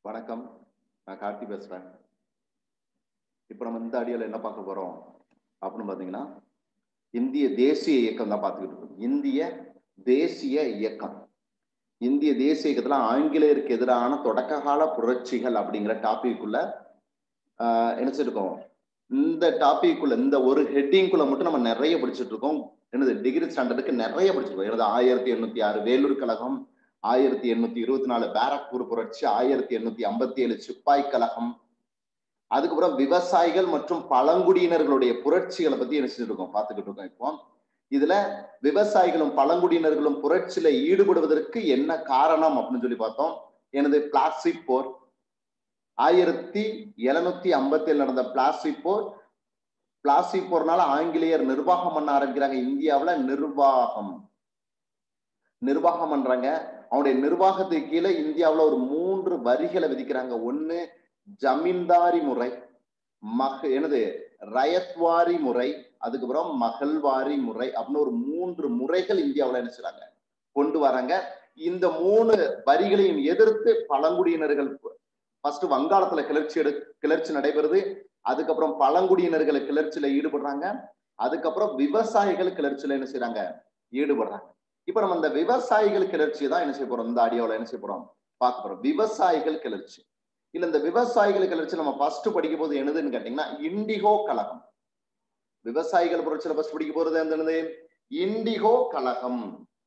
வணக்கம் நான் கார்த்தி பேசுறேன் இப்போ நம்ம இந்த அடியில் என்ன பார்க்க போறோம் அப்படின்னு பார்த்தீங்கன்னா இந்திய தேசிய இயக்கம் தான் பார்த்துக்கிட்டு இருக்கோம் இந்திய தேசிய இயக்கம் இந்திய தேசிய இயக்கத்துல ஆங்கிலேயருக்கு எதிரான தொடக்க கால புரட்சிகள் அப்படிங்கிற டாபிக்குள்ள என்ன சொல்லிருக்கோம் இந்த டாபிக்குள்ள இந்த ஒரு ஹெட்டிங்குள்ள மட்டும் நம்ம நிறைய படிச்சுட்டு இருக்கோம் என்னது டிகிரி ஸ்டாண்டர்டுக்கு நிறைய படிச்சிருக்கோம் எனது ஆயிரத்தி எண்ணூத்தி ஆறு வேலூர் கழகம் ஆயிரத்தி எண்ணூத்தி இருபத்தி நாலு பேரக்பூர் புரட்சி ஆயிரத்தி எண்ணூத்தி ஐம்பத்தி ஏழு சிப்பாய் கழகம் அதுக்கப்புறம் விவசாயிகள் மற்றும் பழங்குடியினர்களுடைய புரட்சிகளை பத்தி என்ன செஞ்சுட்டு இருக்கோம் பார்த்துக்கிட்டு இருக்கோம் இப்போ இதுல விவசாயிகளும் பழங்குடியினர்களும் புரட்சியில ஈடுபடுவதற்கு என்ன காரணம் அப்படின்னு சொல்லி பார்த்தோம் எனது பிளாஸ்டிக் போர் ஆயிரத்தி எழுநூத்தி ஐம்பத்தி ஏழு நடந்த பிளாஸ்டிக் போர் பிளாஸ்டிக் போர்னால ஆங்கிலேயர் நிர்வாகம் பண்ண ஆரம்பிக்கிறாங்க இந்தியாவுல நிர்வாகம் நிர்வாகம் பண்றாங்க அவனுடைய நிர்வாகத்துக்கு கீழே இந்தியாவுல ஒரு மூன்று வரிகளை விதிக்கிறாங்க ஒண்ணு ஜமீன்தாரி முறை மக எனது ரயத்வாரி முறை அதுக்கப்புறம் மகள்வாரி முறை அப்படின்னு ஒரு மூன்று முறைகள் இந்தியாவுல என்ன செய்றாங்க கொண்டு வராங்க இந்த மூணு வரிகளையும் எதிர்த்து பழங்குடியினர்கள் ஃபர்ஸ்ட் வங்காளத்துல கிளர்ச்சி எடு கிளர்ச்சி நடைபெறுது அதுக்கப்புறம் பழங்குடியினர்கள் கிளர்ச்சியில ஈடுபடுறாங்க அதுக்கப்புறம் விவசாயிகள் கிளர்ச்சியில என்ன செய்யறாங்க ஈடுபடுறாங்க இப்ப நம்ம இந்த விவசாயிகள் கிளர்ச்சி தான் என்ன செய்ய போறோம் இந்த ஆடியோல என்ன செய்ய போறோம் பார்க்க போறோம் விவசாயிகள் கிளர்ச்சி இல்ல இந்த விவசாயிகள் கிளர்ச்சி நம்ம ஃபர்ஸ்ட் படிக்கும் போது என்னதுன்னு கேட்டீங்கன்னா இண்டிகோ கழகம் விவசாயிகள் புரட்சியில ஃபர்ஸ்ட் படிக்க போறது என்னது இண்டிகோ கழகம்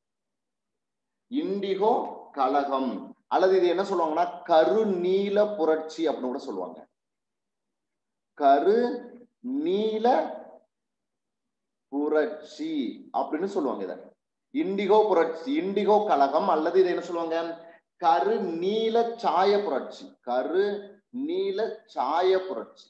இண்டிகோ கழகம் அல்லது இது என்ன சொல்லுவாங்கன்னா கருநீல புரட்சி அப்படின்னு கூட சொல்லுவாங்க கரு நீல புரட்சி அப்படின்னு சொல்லுவாங்க இத இண்டிகோ புரட்சி இண்டிகோ கழகம் அல்லது இதை என்ன சொல்லுவாங்க கரு நீல சாய புரட்சி கரு நீல சாய புரட்சி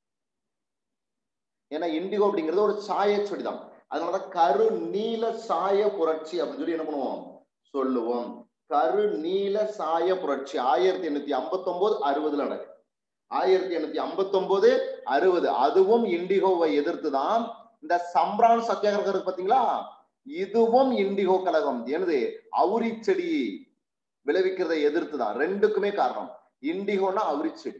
ஏன்னா இண்டிகோ அப்படிங்கிறது ஒரு சாய செடி தான் அதனாலதான் கரு நீல சாய புரட்சி அப்படின்னு சொல்லி என்ன பண்ணுவோம் சொல்லுவோம் கரு நீல சாய புரட்சி ஆயிரத்தி எண்ணூத்தி ஐம்பத்தி ஒன்பது அறுபதுல நடக்கு ஆயிரத்தி எண்ணூத்தி ஐம்பத்தி ஒன்பது அறுபது அதுவும் இண்டிகோவை எதிர்த்து தான் இந்த சம்ரான் சத்தியாகிரகம் இருக்கு பாத்தீங்களா இதுவும் இண்டிகோ கழகம் எனது அவுரி செடி விளைவிக்கிறதை எதிர்த்து தான் ரெண்டுக்குமே காரணம் இண்டிகோனா அவுரி செடி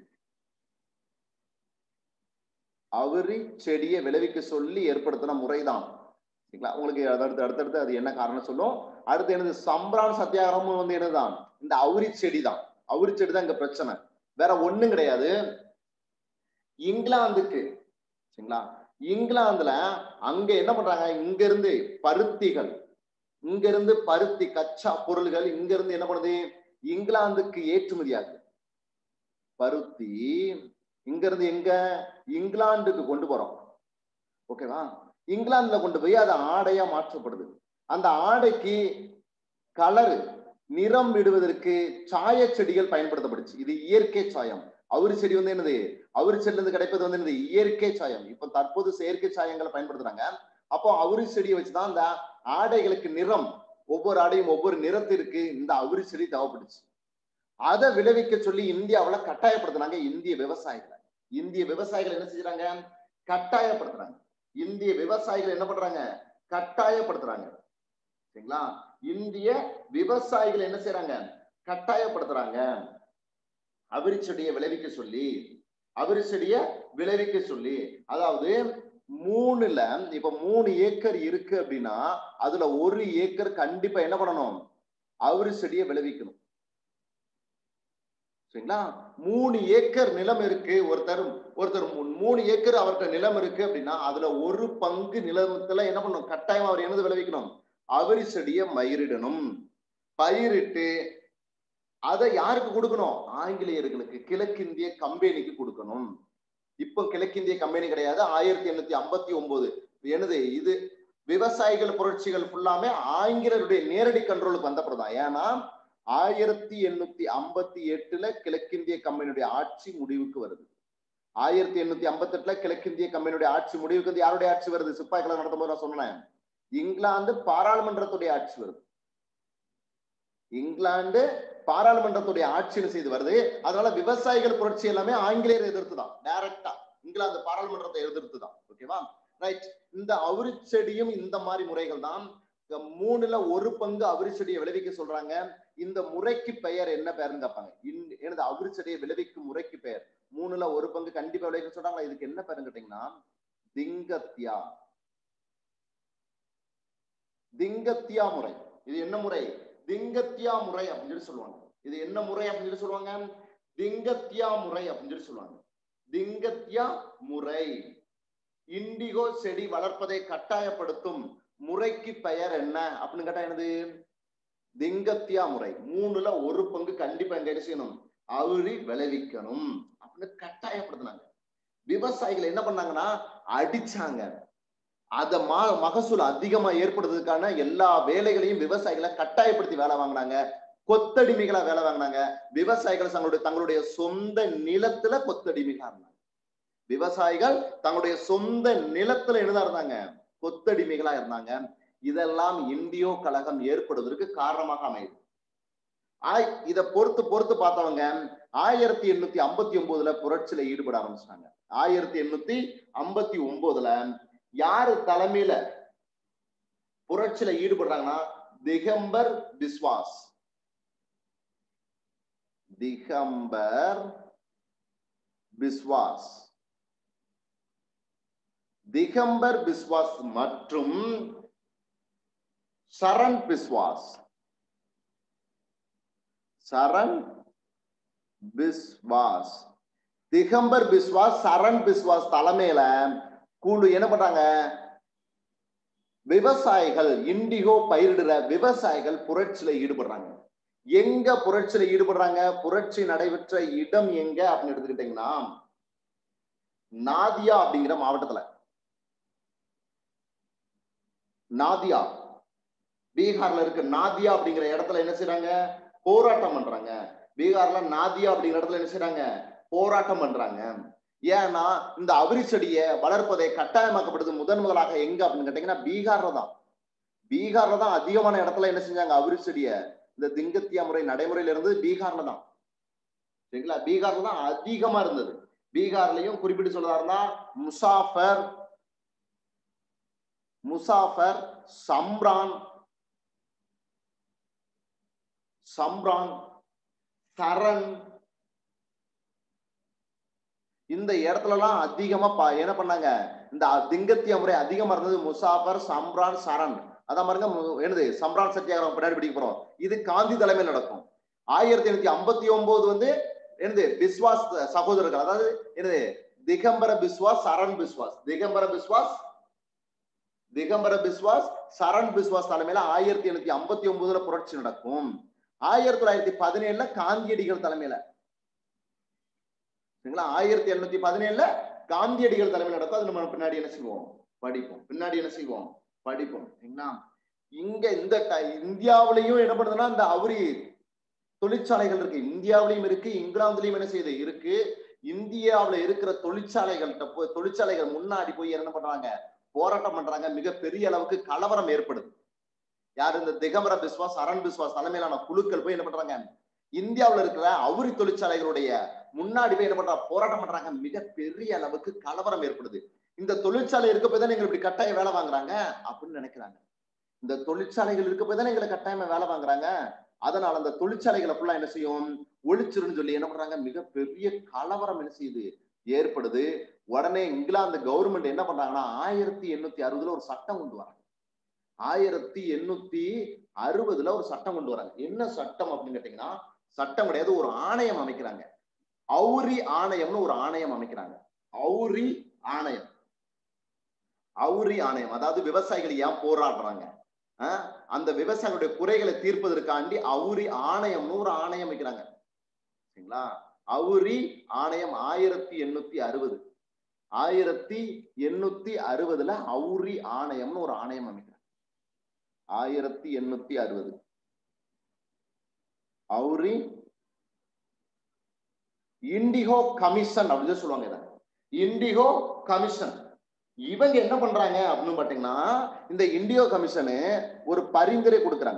அவுரி செடியை விளைவிக்க சொல்லி ஏற்படுத்தின முறைதான் சரிங்களா உங்களுக்கு அடுத்து அடுத்தடுத்து அது என்ன காரணம் சொல்லும் அடுத்து என்னது சம்ரான் சத்தியாகிரகமும் வந்து என்னதுதான் இந்த அவுரி செடி தான் அவுரி செடி தான் இங்க பிரச்சனை வேற ஒண்ணும் கிடையாது இங்கிலாந்துக்கு சரிங்களா இங்கிலாந்துல அங்க என்ன பண்றாங்க இங்க இருந்து பருத்திகள் இங்க இருந்து பருத்தி கச்சா பொருள்கள் இங்க இருந்து என்ன பண்ணுது இங்கிலாந்துக்கு ஏற்றுமதி ஆகுது பருத்தி இங்க இருந்து எங்க இங்கிலாந்துக்கு கொண்டு போறோம் ஓகேவா இங்கிலாந்துல கொண்டு போய் அது ஆடையா மாற்றப்படுது அந்த ஆடைக்கு கலரு நிறம் விடுவதற்கு சாய செடிகள் பயன்படுத்தப்படுச்சு இது இயற்கை சாயம் அவரி செடி வந்து என்னது அவரி செடில இருந்து கிடைப்பது வந்து என்னது இயற்கை சாயம் இப்ப தற்போது செயற்கை சாயங்களை பயன்படுத்துறாங்க அப்போ அவரி செடியை வச்சுதான் இந்த ஆடைகளுக்கு நிறம் ஒவ்வொரு ஆடையும் ஒவ்வொரு நிறத்திற்கு இந்த அவரி செடி தேவைப்படுச்சு அதை விளைவிக்க சொல்லி இந்தியாவுல கட்டாயப்படுத்துறாங்க இந்திய விவசாயிகளை இந்திய விவசாயிகள் என்ன செஞ்சுறாங்க கட்டாயப்படுத்துறாங்க இந்திய விவசாயிகள் என்ன பண்றாங்க கட்டாயப்படுத்துறாங்க சரிங்களா இந்திய விவசாயிகள் என்ன செய்யறாங்க கட்டாயப்படுத்துறாங்க அவிரி செடியை விளைவிக்க சொல்லி அவிரி செடிய விளைவிக்க சொல்லி அதாவது மூணுல இப்ப மூணு ஏக்கர் இருக்கு அப்படின்னா அதுல ஒரு ஏக்கர் கண்டிப்பா என்ன பண்ணணும் அவிரி செடியை விளைவிக்கணும் சரிங்களா மூணு ஏக்கர் நிலம் இருக்கு ஒருத்தர் ஒருத்தர் மூணு ஏக்கர் அவர்கிட்ட நிலம் இருக்கு அப்படின்னா அதுல ஒரு பங்கு நிலத்துல என்ன பண்ணணும் கட்டாயம் அவர் என்னது விளைவிக்கணும் அவரி செடியை மயிரிடணும் பயிரிட்டு அதை யாருக்கு கொடுக்கணும் ஆங்கிலேயர்களுக்கு கிழக்கிந்திய கம்பெனிக்கு கொடுக்கணும் இப்போ கிழக்கிந்திய கம்பெனி கிடையாது ஆயிரத்தி எண்ணூத்தி ஐம்பத்தி ஒன்பது என்னது இது விவசாயிகள் புரட்சிகள் ஃபுல்லாமே ஆங்கிலேயருடைய நேரடி கண்ட்ரோலுக்கு வந்தப்பறம் தான் ஏன்னா ஆயிரத்தி எண்ணூத்தி ஐம்பத்தி எட்டுல கிழக்கிந்திய கம்பெனியுடைய ஆட்சி முடிவுக்கு வருது ஆயிரத்தி எண்ணூத்தி ஐம்பத்தி எட்டுல கிழக்கிந்திய கம்பெனியுடைய ஆட்சி முடிவுக்கு வந்து யாருடைய ஆட்சி வருது சிப்பாய் கழகம் நடத்தும் போது நான் சொன்னேன் இங்கிலாந்து பாராளுமன்றத்துடைய ஆட்சி வருது இங்கிலாந்து பாராளுமன்றத்துடைய ஆட்சியில் செய்து வருது அதனால விவசாயிகள் புரட்சி எல்லாமே ஆங்கிலேயர் எதிர்த்து தான் டைரக்டா இங்கிலாந்து பாராளுமன்றத்தை எதிர்த்து தான் ஓகேவா ரைட் இந்த அவுரி செடியும் இந்த மாதிரி முறைகள் தான் மூணுல ஒரு பங்கு அவிரி செடியை விளைவிக்க சொல்றாங்க இந்த முறைக்கு பெயர் என்ன பெயர்னு கேட்பாங்க இந்த- எனது அவிரி செடியை விளைவிக்கும் முறைக்கு பெயர் மூணுல ஒரு பங்கு கண்டிப்பா விளைவிக்க சொல்றாங்களா இதுக்கு என்ன பெயர்னு கேட்டீங்கன்னா திங்கத்யா திங்கத்யா முறை இது என்ன முறை திங்கத்யா முறை அப்படின்னு சொல்லி சொல்லுவாங்க இது என்ன முறை அப்படின்னு சொல்லி சொல்லுவாங்க திங்கத்யா முறை அப்படின்னு சொல்லி சொல்லுவாங்க திங்கத்யா முறை இண்டிகோ செடி வளர்ப்பதை கட்டாயப்படுத்தும் முறைக்கு பெயர் என்ன அப்படின்னு கேட்டா என்னது திங்கத்யா முறை மூணுல ஒரு பங்கு கண்டிப்பா எங்க என்ன செய்யணும் அவுரி விளைவிக்கணும் அப்படின்னு கட்டாயப்படுத்தினாங்க விவசாயிகள் என்ன பண்ணாங்கன்னா அடிச்சாங்க அத மா மகசூல் அதிகமா ஏற்படுறதுக்கான எல்லா வேலைகளையும் விவசாயிகளை கட்டாயப்படுத்தி வேலை வாங்கினாங்க கொத்தடிமைகளா வேலை வாங்கினாங்க விவசாயிகள் தங்களுடைய தங்களுடைய சொந்த நிலத்துல கொத்தடிமைகளா இருந்தாங்க விவசாயிகள் தங்களுடைய சொந்த நிலத்துல என்னதான் இருந்தாங்க கொத்தடிமைகளா இருந்தாங்க இதெல்லாம் இந்தியோ கழகம் ஏற்படுவதற்கு காரணமாக அமையுது ஆய் இத பொறுத்து பொறுத்து பார்த்தவங்க ஆயிரத்தி எண்ணூத்தி ஐம்பத்தி ஒன்பதுல புரட்சியில ஈடுபட ஆரம்பிச்சிட்டாங்க ஆயிரத்தி எண்ணூத்தி ஐம்பத்தி ஒன்பதுல யாரு தலைமையில புரட்சியில ஈடுபடுறாங்கன்னா திகம்பர் பிஸ்வாஸ் திகம்பர் பிஸ்வாஸ் திகம்பர் பிஸ்வாஸ் மற்றும் சரண் பிஸ்வாஸ் சரண் பிஸ்வாஸ் திகம்பர் பிஸ்வாஸ் சரண் பிஸ்வாஸ் தலைமையில குழு என்ன பண்றாங்க விவசாயிகள் இண்டிகோ பயிரிடுற விவசாயிகள் புரட்சியில ஈடுபடுறாங்க எங்க புரட்சியில ஈடுபடுறாங்க புரட்சி நடைபெற்ற இடம் எங்க அப்படின்னு எடுத்துக்கிட்டீங்கன்னா நாதியா அப்படிங்கிற மாவட்டத்துல நாதியா பீகார்ல இருக்க நாதியா அப்படிங்கிற இடத்துல என்ன செய்றாங்க போராட்டம் பண்றாங்க பீகார்ல நாதியா அப்படிங்கிற இடத்துல என்ன செய்றாங்க போராட்டம் பண்றாங்க ஏன்னா இந்த அவிரி செடியை வளர்ப்பதை கட்டாயமாக்கப்படுது முதன் முதலாக எங்க அப்படின்னு கேட்டீங்கன்னா பீகார்ல தான் பீகார்ல தான் அதிகமான இடத்துல என்ன செஞ்சாங்க அவிரி செடியை இந்த திங்கத்தியா முறை நடைமுறையில இருந்தது பீகார்ல தான் சரிங்களா பீகார்ல தான் அதிகமா இருந்தது பீகார்லயும் குறிப்பிட்டு சொல்றதா இருந்தா முசாஃபர் முசாஃபர் சம்ரான் சம்ரான் சரண் இந்த இடத்துல எல்லாம் அதிகமா பா- என்ன பண்ணாங்க இந்த திங்கத்திய முறை அதிகமா இருந்தது முசாஃபர் சம்ரான் சரண் அதான் பாருங்க மு- என்னது சம்ரான் சத்தியாகிரகம் பின்னாடி படிக்க போறோம் இது காந்தி தலைமையில் நடக்கும் ஆயிரத்தி எண்ணூத்தி ஐம்பத்தி ஒன்பது வந்து என்னது பிஸ்வாஸ் சகோதரர்கள் அதாவது என்னது திகம்பர பிஸ்வாஸ் சரண் பிஸ்வாஸ் திகம்பர பிஸ்வாஸ் திகம்பர பிஸ்வாஸ் சரண் பிஸ்வாஸ் தலைமையில ஆயிரத்தி எண்ணூத்தி ஐம்பத்தி ஒன்பதுல புரட்சி நடக்கும் ஆயிரத்தி தொள்ளாயிரத்தி பதினேழுல காந்தியடிகள் தலைமையில சரிங்களா ஆயிரத்தி எண்ணூத்தி பதினேழுல காந்தியடிகள் தலைமையில் நடக்கும் அது நம்ம பின்னாடி என்ன செய்வோம் படிப்போம் பின்னாடி என்ன செய்வோம் படிப்போம் சரிங்களா இங்க இந்த ட- இந்தியாவிலையும் என்ன பண்ணுதுன்னா இந்த அவுரி தொழிற்சாலைகள் இருக்கு இந்தியாவிலையும் இருக்கு இங்கிலாந்துலயும் என்ன செய்யுது இருக்கு இந்தியாவுல இருக்கிற தொழிற்சாலைகள்கிட்ட போய் தொழிற்சாலைகள் முன்னாடி போய் என்ன பண்றாங்க போராட்டம் பண்றாங்க மிக பெரிய அளவுக்கு கலவரம் ஏற்படுது யார் இந்த திகம்பர பிஸ்வாஸ் அரண் பிஸ்வாஸ் தலைமையிலான குழுக்கள் போய் என்ன பண்றாங்க இந்தியாவுல இருக்கிற அவுரி தொழிற்சாலைகளுடைய முன்னாடி போய் என்ன பண்றாங்க போராட்டம் பண்றாங்க மிக பெரிய அளவுக்கு கலவரம் ஏற்படுது இந்த தொழிற்சாலை இருக்க போய் தான் எங்களை இப்படி கட்டாய வேலை வாங்குறாங்க அப்படின்னு நினைக்கிறாங்க இந்த தொழிற்சாலைகள் இருக்க போய் தான் எங்களை கட்டாயமா வேலை வாங்குறாங்க அதனால அந்த தொழிற்சாலைகளை ஃபுல்லா என்ன செய்யும் ஒழிச்சிருன்னு சொல்லி என்ன பண்றாங்க மிகப்பெரிய கலவரம் என்ன செய்யுது ஏற்படுது உடனே இங்கிலாந்து கவர்மெண்ட் என்ன பண்றாங்கன்னா ஆயிரத்தி எண்ணூத்தி அறுபதுல ஒரு சட்டம் கொண்டு வராங்க ஆயிரத்தி எண்ணூத்தி அறுபதுல ஒரு சட்டம் கொண்டு வராங்க என்ன சட்டம் அப்படின்னு கேட்டீங்கன்னா சட்டம் கிடையாது ஒரு ஆணையம் அமைக்கிறாங்க அவுரி ஆணையம்னு ஒரு ஆணையம் அமைக்கிறாங்க அவுரி ஆணையம் அவுரி ஆணையம் அதாவது விவசாயிகள் ஏன் போராடுறாங்க ஆஹ் அந்த விவசாயிகளுடைய குறைகளை தீர்ப்பதற்காண்டி அவுரி ஆணையம்னு ஒரு ஆணையம் வைக்கிறாங்க சரிங்களா அவுரி ஆணையம் ஆயிரத்தி எண்ணூத்தி அறுபது ஆயிரத்தி எண்ணூத்தி அறுபதுல அவுரி ஆணையம்னு ஒரு ஆணையம் அமைக்கிறாங்க ஆயிரத்தி எண்ணூத்தி அறுபது அவுரி இண்டிகோ கமிஷன் அப்படின்னு சொல்லுவாங்க இதை இண்டிகோ கமிஷன் இவங்க என்ன பண்றாங்க அப்படின்னு பாத்தீங்கன்னா இந்த இண்டியோ கமிஷனு ஒரு பரிந்துரை கொடுக்கறாங்க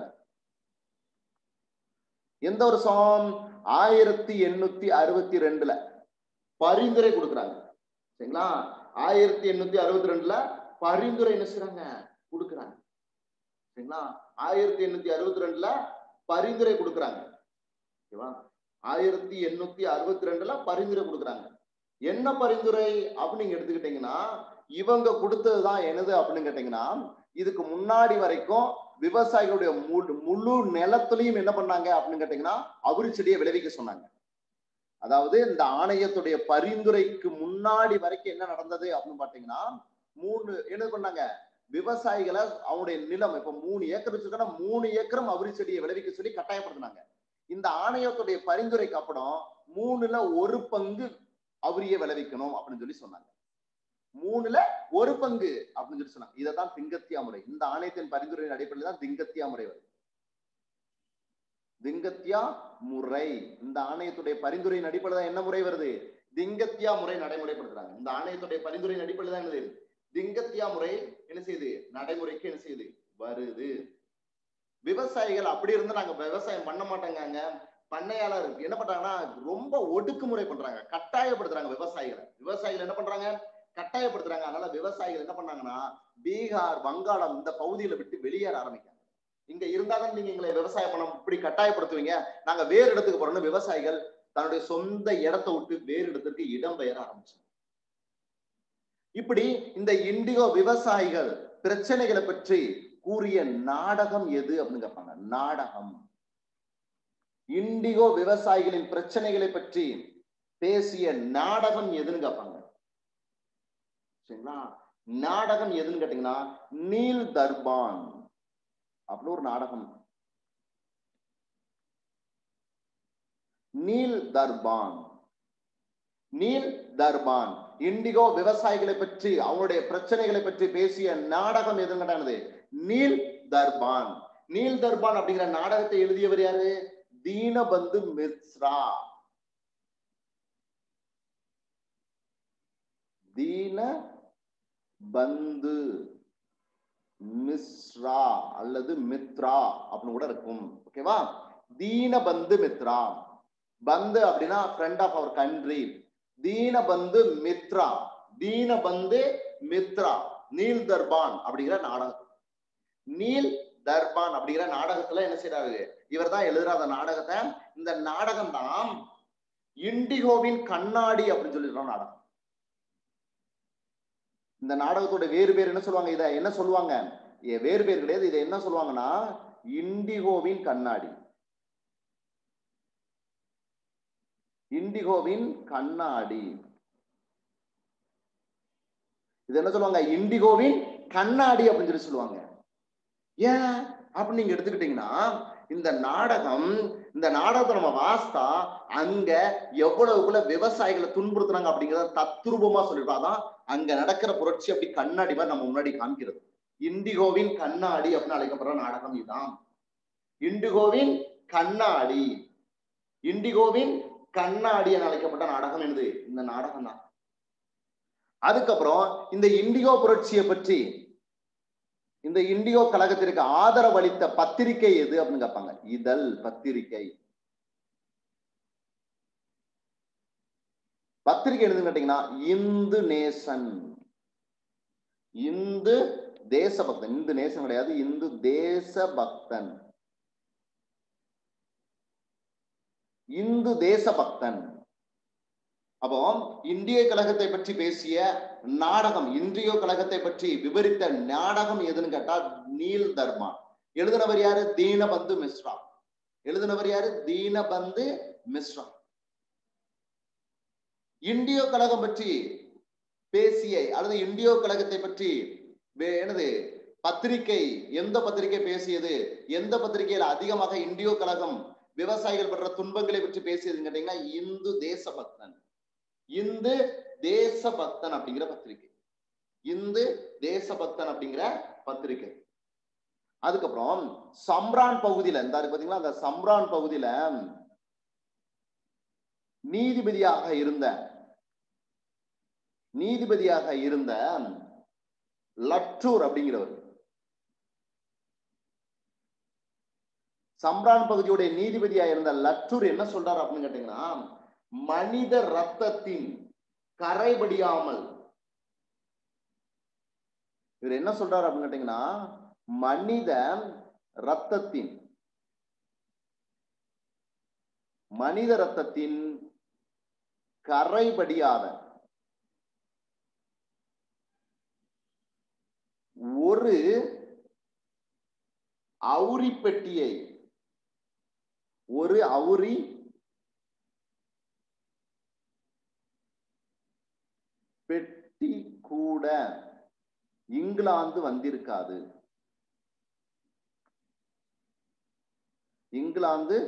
எந்த வருஷம் ஆயிரத்தி எண்ணூத்தி அறுபத்தி ரெண்டுல பரிந்துரை கொடுக்கறாங்க சரிங்களா ஆயிரத்தி எண்ணூத்தி அறுபத்தி ரெண்டுல பரிந்துரை என்ன செய்றாங்க கொடுக்கறாங்க சரிங்களா ஆயிரத்தி எண்ணூத்தி அறுபத்தி ரெண்டுல பரிந்துரை கொடுக்குறாங்க ஓகேவா ஆயிரத்தி எண்ணூத்தி அறுபத்தி ரெண்டுல பரிந்துரை கொடுக்குறாங்க என்ன பரிந்துரை அப்படின்னு நீங்க எடுத்துக்கிட்டீங்கன்னா இவங்க கொடுத்ததுதான் என்னது அப்படின்னு கேட்டீங்கன்னா இதுக்கு முன்னாடி வரைக்கும் விவசாயிகளுடைய முழு முழு நிலத்திலையும் என்ன பண்ணாங்க அப்படின்னு கேட்டீங்கன்னா அவுரி செடியை விளைவிக்க சொன்னாங்க அதாவது இந்த ஆணையத்துடைய பரிந்துரைக்கு முன்னாடி வரைக்கும் என்ன நடந்தது அப்படின்னு பாத்தீங்கன்னா மூணு என்ன பண்ணாங்க விவசாயிகளை அவனுடைய நிலம் இப்ப மூணு ஏக்கர் வச்சிருக்கா மூணு ஏக்கரும் அவுரி செடியை விளைவிக்க சொல்லி கட்டாயப்படுத்தினாங்க இந்த ஆணையத்துடைய பரிந்துரைக்கு அப்புறம் மூணுல ஒரு பங்கு அவுரிய விளைவிக்கணும் அப்படின்னு சொல்லி சொன்னாங்க மூணுல ஒரு பங்கு அப்படின்னு சொல்லி சொன்னாங்க இதைதான் திங்கத்தியா முறை இந்த ஆணையத்தின் பரிந்துரையின் அடிப்படையில் தான் திங்கத்தியா முறை வருது திங்கத்தியா முறை இந்த ஆணையத்துடைய பரிந்துரையின் அடிப்படையில் தான் என்ன முறை வருது திங்கத்தியா முறை நடைமுறைப்படுத்துறாங்க இந்த ஆணையத்துடைய பரிந்துரையின் அடிப்படையில் தான் என்னது திங்கத்தியா முறை என்ன செய்யுது நடைமுறைக்கு என்ன செய்யுது வருது விவசாயிகள் அப்படி இருந்து நாங்க விவசாயம் பண்ண மாட்டேங்காங்க பண்ணையாளர் என்ன பண்றாங்கன்னா ரொம்ப ஒடுக்குமுறை பண்றாங்க கட்டாயப்படுத்துறாங்க விவசாயிகளை விவசாயிகள் என்ன பண்றாங்க கட்டாயப்படுத்துறாங்க அதனால விவசாயிகள் என்ன பண்ணாங்கன்னா பீகார் வங்காளம் இந்த பகுதியில விட்டு வெளியேற ஆரம்பிக்காங்க இங்க இருந்தாதான் நீங்க எங்களை விவசாயம் பண்ண இப்படி கட்டாயப்படுத்துவீங்க நாங்க வேறு இடத்துக்கு போறோம்னு விவசாயிகள் தன்னுடைய சொந்த இடத்தை விட்டு வேறு இடத்திற்கு இடம்பெயர ஆரம்பிச்சாங்க இப்படி இந்த இண்டிகோ விவசாயிகள் பிரச்சனைகளை பற்றி கூறிய நாடகம் எது அப்படின்னு கேட்பாங்க நாடகம் இண்டிகோ விவசாயிகளின் பிரச்சனைகளை பற்றி பேசிய நாடகம் எதுன்னு கேட்பாங்க சரிங்களா நாடகம் எதுன்னு கேட்டீங்கன்னா நீல் தர்பான் அப்படின்னு ஒரு நாடகம் நீல் தர்பான் நீல் தர்பான் இண்டிகோ விவசாயிகளை பற்றி அவங்களுடைய பிரச்சனைகளை பற்றி பேசிய நாடகம் எதுன்னு கேட்டானது நீல் தர்பான் நீல் தர்பான் அப்படிங்கிற நாடகத்தை எழுதியவர் யாரு தீனபந்து மிஸ்ரா தீன பந்து மிஸ்ரா அல்லது மித்ரா அப்படின்னு கூட இருக்கும் ஓகேவா தீனபந்து மித்ரா பந்து அப்படின்னா ஃப்ரெண்ட் ஆஃப் அவர் கண்ட்ரி தீனபந்து மித்ரா தீனபந்து மித்ரா நீல் தர்பான் அப்படிங்கிற நாடகம் நீல் தர்பான் அப்படிங்கிற நாடகத்துல என்ன செய்யறாரு இவர் தான் எழுதுற அந்த நாடகத்தை இந்த நாடகம் தான் இண்டிகோவின் கண்ணாடி அப்படின்னு சொல்லிடுறோம் நாடகம் இந்த நாடகத்தோட வேறு பேர் என்ன சொல்லுவாங்க இத என்ன சொல்லுவாங்க ஏ, வேறு பேர் கிடையாது இதை என்ன சொல்லுவாங்கன்னா இண்டிகோவின் கண்ணாடி இண்டிகோவின் கண்ணாடி இது என்ன சொல்லுவாங்க இண்டிகோவின் கண்ணாடி அப்படின்னு சொல்லி சொல்லுவாங்க ஏன் அப்படின்னு நீங்க எடுத்துக்கிட்டீங்கன்னா இந்த நாடகம் இந்த நாடகத்தை நம்ம வாஸ்தா அங்க எவ்வளவுக்குள்ள விவசாயிகளை துன்புறுத்துறாங்க அப்படிங்கறத தத்ரூபமா சொல்லிருப்பா அதான் அங்க நடக்கிற புரட்சி அப்படி கண்ணாடி மாதிரி நம்ம முன்னாடி காமிக்கிறது இண்டிகோவின் கண்ணாடி அப்படின்னு அழைக்கப்படுற நாடகம் இதுதான் இண்டிகோவின் கண்ணாடி இண்டிகோவின் கண்ணாடி என அழைக்கப்பட்ட நாடகம் என்னது இந்த நாடகம் தான் அதுக்கப்புறம் இந்த இண்டிகோ புரட்சியை பற்றி இந்த இண்டிகோ கழகத்திற்கு ஆதரவளித்த பத்திரிகை எது அப்படின்னு கேட்பாங்க இதழ் பத்திரிகை பத்திரிகை எதுன்னு கேட்டீங்கன்னா இந்து நேசன் இந்து தேசபக்தன் இந்து நேசன் கிடையாது இந்து தேசபக்தன் இந்து தேசபக்தன் அப்போ இந்திய கழகத்தை பற்றி பேசிய நாடகம் இந்திய கழகத்தை பற்றி விவரித்த நாடகம் எதுன்னு கேட்டா நீல் தர்மா எழுதினவர் யாரு தீனபந்து மிஸ்ரா எழுதினவர் யாரு தீனபந்து மிஸ்ரா இந்திய கழகம் பற்றி பேசிய அல்லது இந்திய கழகத்தை பற்றி வே- என்னது பத்திரிகை எந்த பத்திரிகை பேசியது எந்த பத்திரிகையில அதிகமாக இந்தியோ கழகம் விவசாயிகள் படுற துன்பங்களை பற்றி பேசியதுன்னு கேட்டீங்கன்னா இந்து தேசபக்தன் இந்து தேசபக்தன் அப்படிங்கிற பத்திரிகை இந்து தேசபக்தன் அப்படிங்கிற பத்திரிகை அதுக்கப்புறம் சம்ரான் பகுதியில இந்த இருக்கு பாத்தீங்களா அந்த சம்ரான் பகுதியில நீதிபதியாக இருந்த நீதிபதியாக இருந்த லட்டூர் அப்படிங்கிறவர் சம்ரான் பகுதியுடைய நீதிபதியா இருந்த லட்டூர் என்ன சொல்றாரு அப்படின்னு கேட்டீங்கன்னா மனித ரத்தத்தின் கரைபடியாமல் இவர் என்ன சொல்றாரு அப்படின்னு கேட்டீங்கன்னா மனித ரத்தத்தின் மனித ரத்தத்தின் கரைபடியாத ஒரு அவுரி பெட்டியை ஒரு அவுரி பெட்டி கூட இங்கிலாந்து வந்திருக்காது இங்கிலாந்து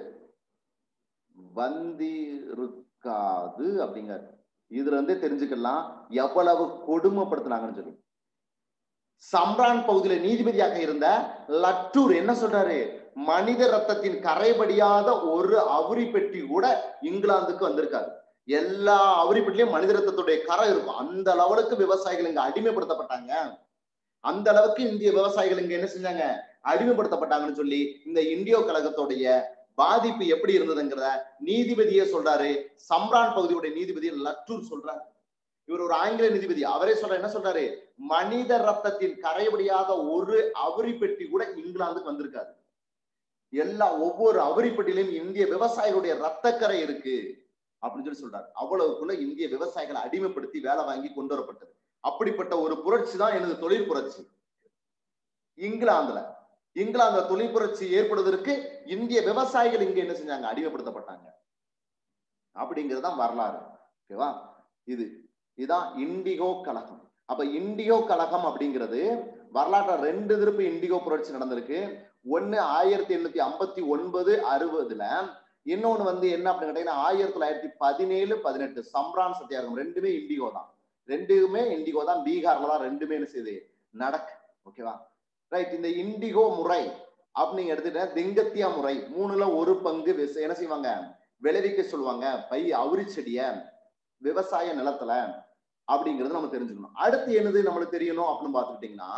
வந்திருக்காது அப்படிங்கிறார் இதுல இருந்தே தெரிஞ்சுக்கலாம் எவ்வளவு கொடுமைப்படுத்தினாங்கன்னு சொல்லி சம்ரான் பகுதியில நீதிபதியாக இருந்த லட்டூர் என்ன சொல்றாரு மனித ரத்தத்தின் கரைபடியாத ஒரு அவுரி பெட்டி கூட இங்கிலாந்துக்கு வந்திருக்காது எல்லா அவுரி பெட்டிலையும் மனித ரத்தத்துடைய கரை இருக்கும் அந்த லெவலுக்கு விவசாயிகள் இங்க அடிமைப்படுத்தப்பட்டாங்க அந்த அளவுக்கு இந்திய விவசாயிகள் இங்க என்ன செஞ்சாங்க அடிமைப்படுத்தப்பட்டாங்கன்னு சொல்லி இந்த இந்தியோ கழகத்துடைய பாதிப்பு எப்படி இருந்ததுங்கிறத நீதிபதியே சொல்றாரு சம்ரான் பகுதியுடைய நீதிபதி லட்டூர் சொல்றாரு இவர் ஒரு ஆங்கில நீதிபதி அவரே சொல்ற என்ன சொல்றாரு மனித ரத்தத்தின் கரைபடியாத ஒரு அவுரி பெட்டி கூட இங்கிலாந்துக்கு வந்திருக்காது எல்லா ஒவ்வொரு அவுரி பெட்டியிலும் இந்திய விவசாயிகளுடைய ரத்தக்கரை இருக்கு அப்படின்னு சொல்லி சொல்றாரு அவ்வளவுக்குள்ள இந்திய விவசாயிகளை அடிமைப்படுத்தி வேலை வாங்கி கொண்டு வரப்பட்டது அப்படிப்பட்ட ஒரு புரட்சி தான் எனது தொழில் புரட்சி இங்கிலாந்துல இங்கிலாந்துல தொழில் புரட்சி ஏற்படுவதற்கு இந்திய விவசாயிகள் இங்க என்ன செஞ்சாங்க அடிமைப்படுத்தப்பட்டாங்க அப்படிங்கிறதுதான் வரலாறு ஓகேவா இது இதுதான் இண்டிகோ கழகம் அப்ப இண்டிகோ கழகம் அப்படிங்கிறது வரலாற்றுல ரெண்டு திருப்பு இண்டிகோ புரட்சி நடந்திருக்கு ஒன்னு ஆயிரத்தி எண்ணூத்தி ஐம்பத்தி ஒன்பது அறுபதுல இன்னொன்னு வந்து என்ன அப்படின்னு கேட்டீங்கன்னா ஆயிரத்தி தொள்ளாயிரத்தி பதினேழு பதினெட்டு சம்ரான் சத்தியாகிரகம் ரெண்டுமே இண்டிகோ தான் ரெண்டுமே இண்டிகோ தான் பீகார்ல தான் ரெண்டுமே என்ன செய்யுது நடக்கு ஓகேவா ரைட் இந்த இண்டிகோ முறை அப்படின்னு எடுத்துட்டா திங்கத்தியா முறை மூணுல ஒரு பங்கு விச- என்ன செய்வாங்க விளைவிக்க சொல்லுவாங்க பை அவுரி செடிய விவசாய நிலத்துல அப்படிங்கறது நம்ம தெரிஞ்சுக்கணும் அடுத்து என்னது நம்மளுக்கு தெரியணும் அப்படின்னு பார்த்துக்கிட்டீங்கன்னா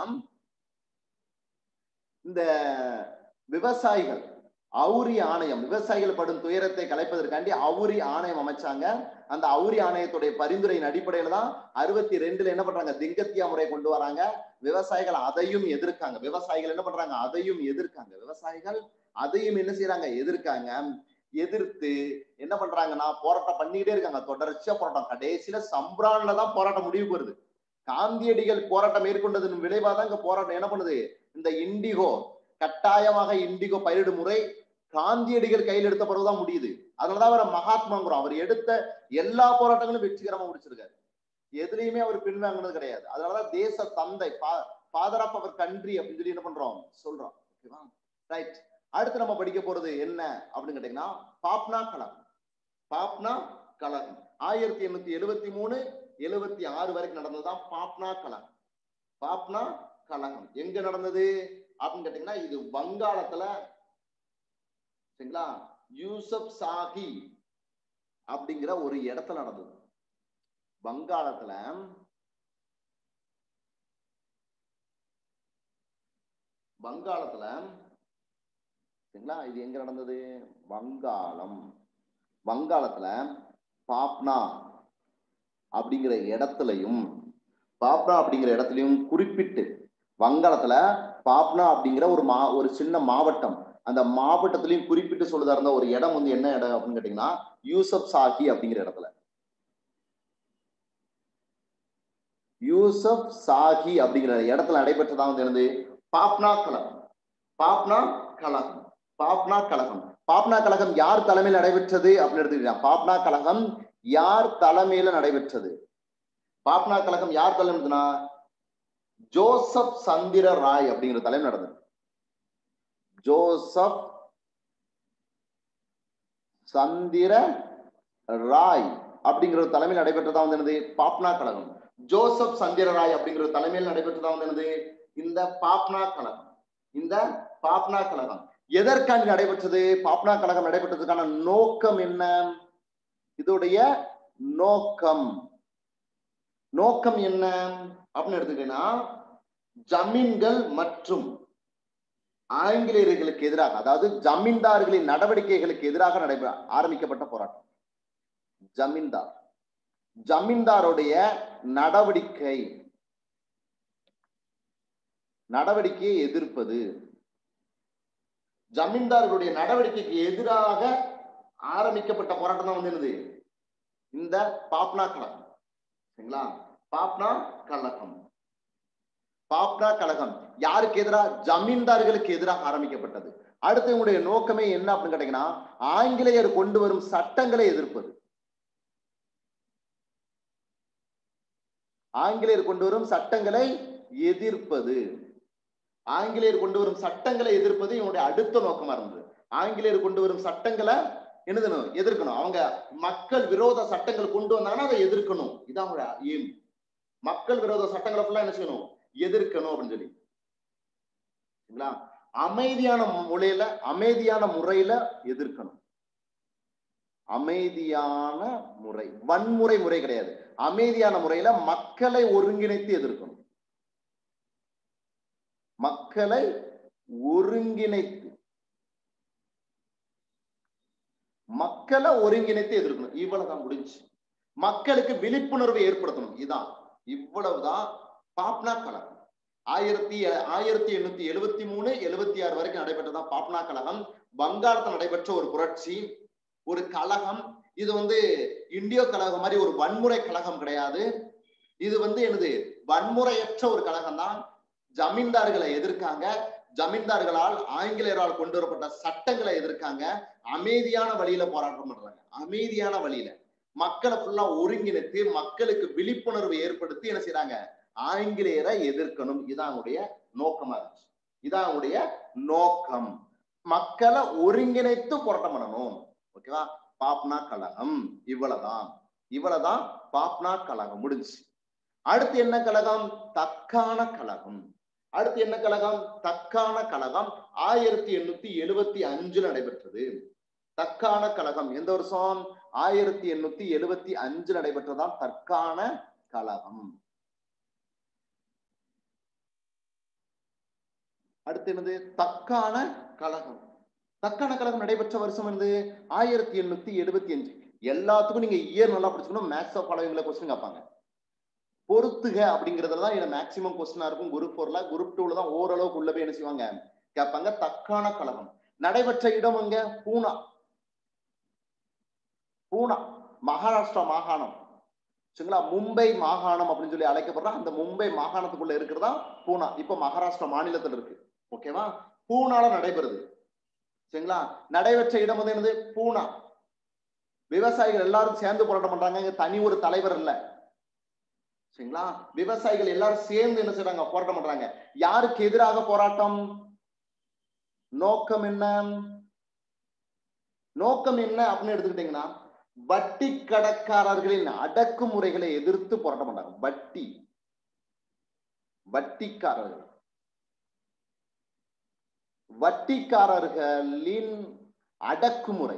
இந்த விவசாயிகள் அவுரி ஆணையம் விவசாயிகள் படும் துயரத்தை கலைப்பதற்காண்டி அவுரி ஆணையம் அமைச்சாங்க அந்த அவுரி ஆணையத்துடைய பரிந்துரையின் அடிப்படையில தான் அறுபத்தி ரெண்டுல என்ன பண்றாங்க திங்கத்தியா முறை கொண்டு வராங்க விவசாயிகள் அதையும் எதிர்க்காங்க விவசாயிகள் என்ன பண்றாங்க அதையும் எதிர்க்காங்க விவசாயிகள் அதையும் என்ன செய்யறாங்க எதிர்க்காங்க எதிர்த்து என்ன பண்றாங்கன்னா போராட்டம் பண்ணிக்கிட்டே இருக்காங்க தொடர்ச்சியா போராட்டம் கடைசியில சம்பிரான்ல தான் போராட்டம் முடிவுக்கு வருது காந்தியடிகள் போராட்டம் மேற்கொண்டதன் விளைவா தான் இங்க போராட்டம் என்ன பண்ணுது இந்த இண்டிகோ கட்டாயமாக இண்டிகோ பயிரிடும் முறை காந்தியடிகள் கையில் எடுத்த பிறகுதான் முடியுது அதனாலதான் அவரை மகாத்மாங்கிறோம் அவர் எடுத்த எல்லா போராட்டங்களும் வெற்றிகரமா முடிச்சிருக்காரு எதுலையுமே அவர் பின்வாங்கினது கிடையாது அதனாலதான் தேச தந்தை ஃபாதர் ஆஃப் அவர் கண்ட்ரி அப்படின்னு சொல்லி என்ன பண்றோம் சொல்றோம் ஓகேவா ரைட் அடுத்து நம்ம படிக்க போறது என்ன அப்படின்னு கேட்டீங்கன்னா பாப்னா கழகம் பாப்னா கழகம் ஆயிரத்தி எண்ணூத்தி எழுபத்தி மூணு எழுபத்தி ஆறு வரைக்கும் நடந்ததுதான் பாப்னா கழகம் பாப்னா கழகம் எங்க நடந்தது அப்படின்னு கேட்டீங்கன்னா இது வங்காளத்துல சரிங்களா யூசப் சாஹி அப்படிங்கிற ஒரு இடத்துல நடந்தது வங்காளத்துல வங்காளத்துல சரிங்களா இது எங்க நடந்தது வங்காளம் வங்காளத்துல பாப்னா அப்படிங்கிற இடத்துலயும் பாப்னா அப்படிங்கிற இடத்துலயும் குறிப்பிட்டு வங்காளத்துல பாப்னா அப்படிங்கிற ஒரு மா ஒரு சின்ன மாவட்டம் அந்த மாவட்டத்திலையும் குறிப்பிட்டு சொல்லுதா இருந்த ஒரு இடம் வந்து என்ன இடம் அப்படின்னு கேட்டீங்கன்னா யூசப் சாஹி அப்படிங்கிற இடத்துல யூசப் சாஹி அப்படிங்கிற இடத்துல நடைபெற்றதா வந்து என்னது பாப்னா கழகம் பாப்னா கழகம் பாப்னா கழகம் பாப்னா கழகம் யார் தலைமையில் நடைபெற்றது அப்படின்னு எடுத்துக்கிட்டா பாப்னா கழகம் யார் தலைமையில நடைபெற்றது பாப்னா கழகம் யார் தலைமைனா ஜோசப் சந்திர ராய் அப்படிங்கிற தலைமை நடந்தது ஜோசப் சந்திர ராய் அப்படிங்கிற ஒரு தலைமையில் நடைபெற்றதா வந்து என்னது பாப்னா கழகம் ஜோசப் சந்திர ராய் அப்படிங்கிற ஒரு தலைமையில் நடைபெற்றதா வந்து என்னது இந்த பாப்னா கழகம் இந்த பாப்னா கழகம் எதற்காண்டி நடைபெற்றது பாப்னா கழகம் நடைபெற்றதுக்கான நோக்கம் என்ன இதோடைய நோக்கம் நோக்கம் என்ன அப்படின்னு எடுத்துக்கிட்டீங்கன்னா ஜமீன்கள் மற்றும் ஆங்கிலேயர்களுக்கு எதிராக அதாவது ஜமீன்தார்களின் நடவடிக்கைகளுக்கு எதிராக நடைபெற ஆரம்பிக்கப்பட்ட போராட்டம் ஜமீன்தார் ஜமீன்தாருடைய நடவடிக்கை நடவடிக்கையை எதிர்ப்பது ஜமீன்தார்களுடைய நடவடிக்கைக்கு எதிராக ஆரம்பிக்கப்பட்ட போராட்டம் தான் வந்து என்னது இந்த பாப்னா கழகம் சரிங்களா பாப்னா கழகம் பாப்னா கழகம் யாருக்கு எதிராக ஜமீன்தார்களுக்கு எதிராக ஆரம்பிக்கப்பட்டது அடுத்து இவங்களுடைய நோக்கமே என்ன அப்படின்னு கேட்டீங்கன்னா ஆங்கிலேயர் கொண்டு வரும் சட்டங்களை எதிர்ப்பது ஆங்கிலேயர் கொண்டு வரும் சட்டங்களை எதிர்ப்பது ஆங்கிலேயர் கொண்டு வரும் சட்டங்களை எதிர்ப்பது இவனுடைய அடுத்த நோக்கமா இருந்தது ஆங்கிலேயர் கொண்டு வரும் சட்டங்களை என்னதுணும் எதிர்க்கணும் அவங்க மக்கள் விரோத சட்டங்கள் கொண்டு வந்தாங்கன்னா அதை எதிர்க்கணும் இதான் அவங்களோட எய்ம் மக்கள் விரோத சட்டங்களை ஃபுல்லா என்ன செய்யணும் எதிர்க்கணும் அப்படின்னு சொல்லி சரிங்களா அமைதியான முறையில அமைதியான முறையில எதிர்க்கணும் அமைதியான முறை வன்முறை முறை கிடையாது அமைதியான முறையில மக்களை ஒருங்கிணைத்து எதிர்க்கணும் மக்களை ஒருங்கிணைத்து மக்களை ஒருங்கிணைத்து எதிர்க்கணும் இவ்வளவுதான் முடிஞ்சு மக்களுக்கு விழிப்புணர்வை ஏற்படுத்தணும் இதான் இவ்வளவுதான் பாப்னா கழகம் ஆயிரத்தி ஆயிரத்தி எண்ணூத்தி எழுபத்தி மூணு எழுபத்தி ஆறு வரைக்கும் நடைபெற்றதான் பாப்னா கழகம் வங்காளத்தில் நடைபெற்ற ஒரு புரட்சி ஒரு கழகம் இது வந்து இந்தியோ கழகம் மாதிரி ஒரு வன்முறை கழகம் கிடையாது இது வந்து என்னது வன்முறையற்ற ஒரு கழகம் தான் ஜமீன்தார்களை எதிர்க்காங்க ஜமீன்தார்களால் ஆங்கிலேயரால் கொண்டு வரப்பட்ட சட்டங்களை எதிர்க்காங்க அமைதியான வழியில போராட்டம் பண்றாங்க அமைதியான வழியில மக்களை ஃபுல்லா ஒருங்கிணைத்து மக்களுக்கு விழிப்புணர்வு ஏற்படுத்தி என்ன செய்யறாங்க ஆங்கிலேயரை எதிர்க்கணும் இதான் அவங்களுடைய நோக்கமா இருந்துச்சு இதான் அவங்களுடைய நோக்கம் மக்களை ஒருங்கிணைத்து போராட்டம் பண்ணணும் ஓகேவா பாப்னா கழகம் இவ்வளவுதான் இவ்வளவுதான் பாப்னா கழகம் முடிஞ்சு அடுத்து என்ன கழகம் தக்கான கழகம் அடுத்து என்ன கழகம் தக்கான கழகம் ஆயிரத்தி எண்ணூத்தி எழுபத்தி அஞ்சுல நடைபெற்றது தக்கான கழகம் எந்த வருஷம் ஆயிரத்தி எண்ணூத்தி எழுபத்தி அஞ்சு நடைபெற்றதான் தற்கான கழகம் அடுத்து என்னது தக்கான கழகம் தக்கான கழகம் நடைபெற்ற வருஷம் என்னது ஆயிரத்தி எண்ணூத்தி எழுபத்தி அஞ்சு எல்லாத்துக்கும் நீங்க இயர் நல்லா படிச்சுக்கணும் மேக்ஸ் ஆஃப் ஃபாலோவிங்ல கொஸ்டின் கேட்பாங்க பொறுத்துக அப்படிங்கறதுல தான் இதுல மேக்சிமம் கொஸ்டினா இருக்கும் குரூப் ஃபோர்ல குரூப் டூல தான் ஓரளவுக்கு உள்ள போய் என்ன செய்வாங்க கேட்பாங்க தக்கான கழகம் நடைபெற்ற இடம் அங்க பூனா பூனா மகாராஷ்டிரா மாகாணம் சரிங்களா மும்பை மாகாணம் அப்படின்னு சொல்லி அழைக்கப்படுற அந்த மும்பை மாகாணத்துக்குள்ள இருக்கிறதா பூனா இப்ப மகாராஷ்டிரா மாநிலத்தில் இருக்கு ஓகேவா பூனால நடைபெறுது சரிங்களா நடைபெற்ற இடம் வந்து என்னது பூனா விவசாயிகள் எல்லாரும் சேர்ந்து போராட்டம் பண்றாங்க இங்க தனி ஒரு தலைவர் இல்ல சரிங்களா விவசாயிகள் எல்லாரும் சேர்ந்து என்ன செய்றாங்க போராட்டம் பண்றாங்க யாருக்கு எதிராக போராட்டம் நோக்கம் என்ன நோக்கம் என்ன அப்படின்னு எடுத்துக்கிட்டீங்கன்னா வட்டி கடக்காரர்களின் அடக்குமுறைகளை எதிர்த்து போராட்டம் பண்றாங்க வட்டி வட்டிக்காரர்கள் வட்டிக்காரர்களின் அடக்குமுறை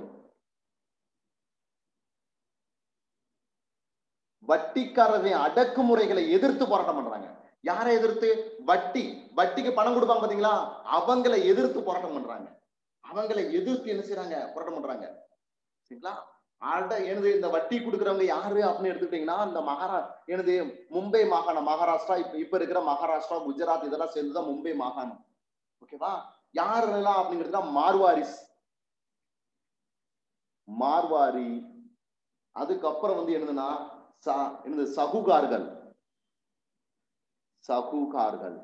வட்டிக்காரர்களின் அடக்குமுறைகளை எதிர்த்து போராட்டம் பண்றாங்க யாரை எதிர்த்து வட்டி வட்டிக்கு பணம் கொடுப்பாங்க பாத்தீங்களா அவங்களை எதிர்த்து போராட்டம் பண்றாங்க அவங்களை எதிர்த்து என்ன செய்யறாங்க போராட்டம் பண்றாங்க சரிங்களா அட எனது இந்த வட்டி கொடுக்குறவங்க யாரு அப்படின்னு எடுத்துக்கிட்டீங்கன்னா இந்த மகாரா எனது மும்பை மாகாணம் மகாராஷ்டிரா இப்ப இப்ப இருக்கிற மகாராஷ்டிரா குஜராத் இதெல்லாம் சேர்ந்துதான் மும்பை மாகாணம் ஓகேவா யாரெல்லாம் அப்படிங்கிறது மார்வாரிஸ் மார்வாரி அதுக்கப்புறம் வந்து என்னதுன்னா ச- என்னது சகுகார்கள் சகுகார்கள்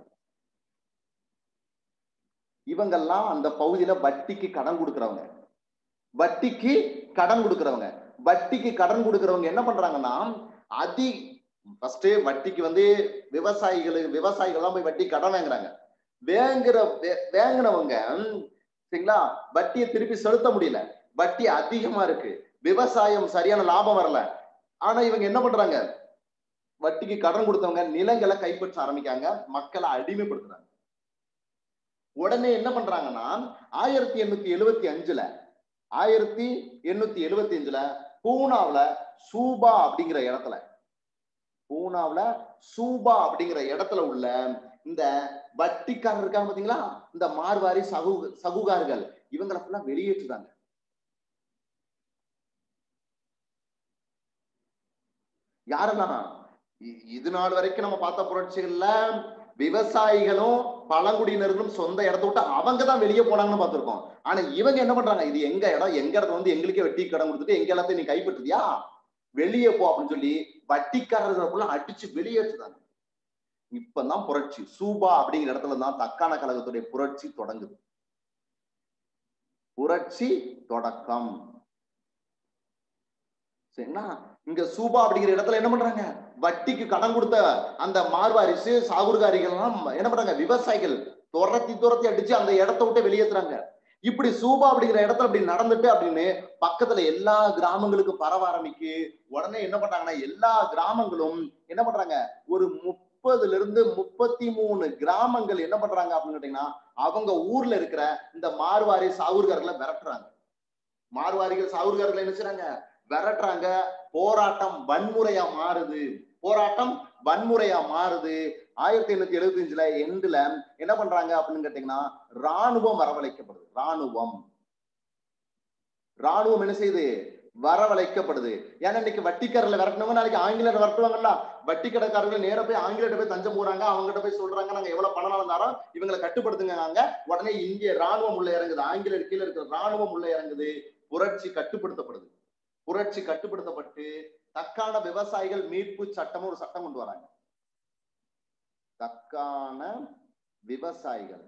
இவங்கெல்லாம் அந்த பகுதியில வட்டிக்கு கடன் கொடுக்கறவங்க வட்டிக்கு கடன் கொடுக்கறவங்க வட்டிக்கு கடன் கொடுக்கறவங்க என்ன பண்றாங்கன்னா அதி ஃபர்ஸ்ட் வட்டிக்கு வந்து விவசாயிகளுக்கு விவசாயிகள் தான் போய் வட்டி கடன் வாங்குறாங்க வேங்குற வே- வேங்குனவங்க சரிங்களா வட்டியை திருப்பி செலுத்த முடியல வட்டி அதிகமா இருக்கு விவசாயம் சரியான லாபம் வரல ஆனா இவங்க என்ன பண்றாங்க வட்டிக்கு கடன் கொடுத்தவங்க நிலங்களை கைப்பற்ற ஆரம்பிக்காங்க மக்களை அடிமைப்படுத்துறாங்க உடனே என்ன பண்றாங்கன்னா ஆயிரத்தி எண்ணூத்தி எழுவத்தி அஞ்சுல ஆயிரத்தி எண்ணூத்தி எழுவத்தி அஞ்சுல பூனாவுல சூபா அப்படிங்கிற இடத்துல பூனாவுல சூபா அப்படிங்கிற இடத்துல உள்ள இந்த வட்டிக்காரர் இருக்காங்க பாத்தீங்களா இந்த மார்வாரி சகு சகுகார்கள் இவங்களை ஃபுல்லா வெளியேற்றுறாங்க யாரெல்லாம் இ- இது நாள் வரைக்கும் நம்ம பார்த்த புரட்சிகள்ல விவசாயிகளும் பழங்குடியினர்களும் சொந்த இடத்த விட்டு அவங்க தான் வெளியே போனாங்கன்னு பார்த்திருக்கோம் ஆனா இவங்க என்ன பண்றாங்க இது எங்க இடம் எங்க இடத்துல வந்து எங்களுக்கே வெட்டி கடன் கொடுத்துட்டு எங்க எல்லாத்தையும் நீ கைப்பற்றுதியா வெளியே போ அப்படின்னு சொல்லி வட்டிக்காரர்களுக்குள்ள அடிச்சு வெளியேற்றுறாங்க இப்பதான் புரட்சி சூபா அப்படிங்கிற இடத்துல தான் தக்கான கழகத்துடைய புரட்சி தொடங்குது புரட்சி தொடக்கம் சரிங்களா இங்க சூபா அப்படிங்கிற இடத்துல என்ன பண்றாங்க வட்டிக்கு கடன் கொடுத்த அந்த மார்வாரிசு சாகுர்காரிகள் எல்லாம் என்ன பண்றாங்க விவசாயிகள் துரத்தி துரத்தி அடிச்சு அந்த இடத்த விட்டு வெளியேத்துறாங்க இப்படி சூபா அப்படிங்கிற இடத்துல அப்படி நடந்துட்டு அப்படின்னு பக்கத்துல எல்லா கிராமங்களுக்கும் பரவ ஆரம்பிக்கு உடனே என்ன பண்றாங்கன்னா எல்லா கிராமங்களும் என்ன பண்றாங்க ஒரு முப்பதுல இருந்து முப்பத்தி மூணு கிராமங்கள் என்ன பண்றாங்க அப்படின்னு கேட்டீங்கன்னா அவங்க ஊர்ல இருக்கிற இந்த மார்வாரி சாகுர்கார்களை விரட்டுறாங்க மார்வாரிகள் சாகுர்கார்களை என்ன செய்றாங்க விரட்டுறாங்க போராட்டம் வன்முறையா மாறுது போராட்டம் வன்முறையா மாறுது ஆயிரத்தி எண்ணூத்தி எழுபத்தி அஞ்சுல எண்டுல என்ன பண்றாங்க அப்படின்னு கேட்டீங்கன்னா ராணுவம் வரவழைக்கப்படுது ராணுவம் ராணுவம் என்ன செய்யுது வரவழைக்கப்படுது ஏன்னா இன்னைக்கு வட்டிக்காரர்ல விரட்டினவங்க நாளைக்கு ஆங்கிலர் விரட்டுவாங்கல்ல வட்டி கடைக்காரர்கள் நேர போய் ஆங்கிலர்கிட்ட போய் தஞ்சம் போறாங்க அவங்ககிட்ட போய் சொல்றாங்க நாங்க எவ்வளவு பணம் தரோம் இவங்களை கட்டுப்படுத்துங்க உடனே இந்திய ராணுவம் உள்ள இறங்குது ஆங்கிலர் கீழே இருக்கிற ராணுவம் உள்ள இறங்குது புரட்சி கட்டுப்படுத்தப்படுது புரட்சி கட்டுப்படுத்தப்பட்டு தக்கான விவசாயிகள் மீட்பு சட்டம் ஒரு சட்டம் கொண்டு வராங்க தக்கான விவசாயிகள்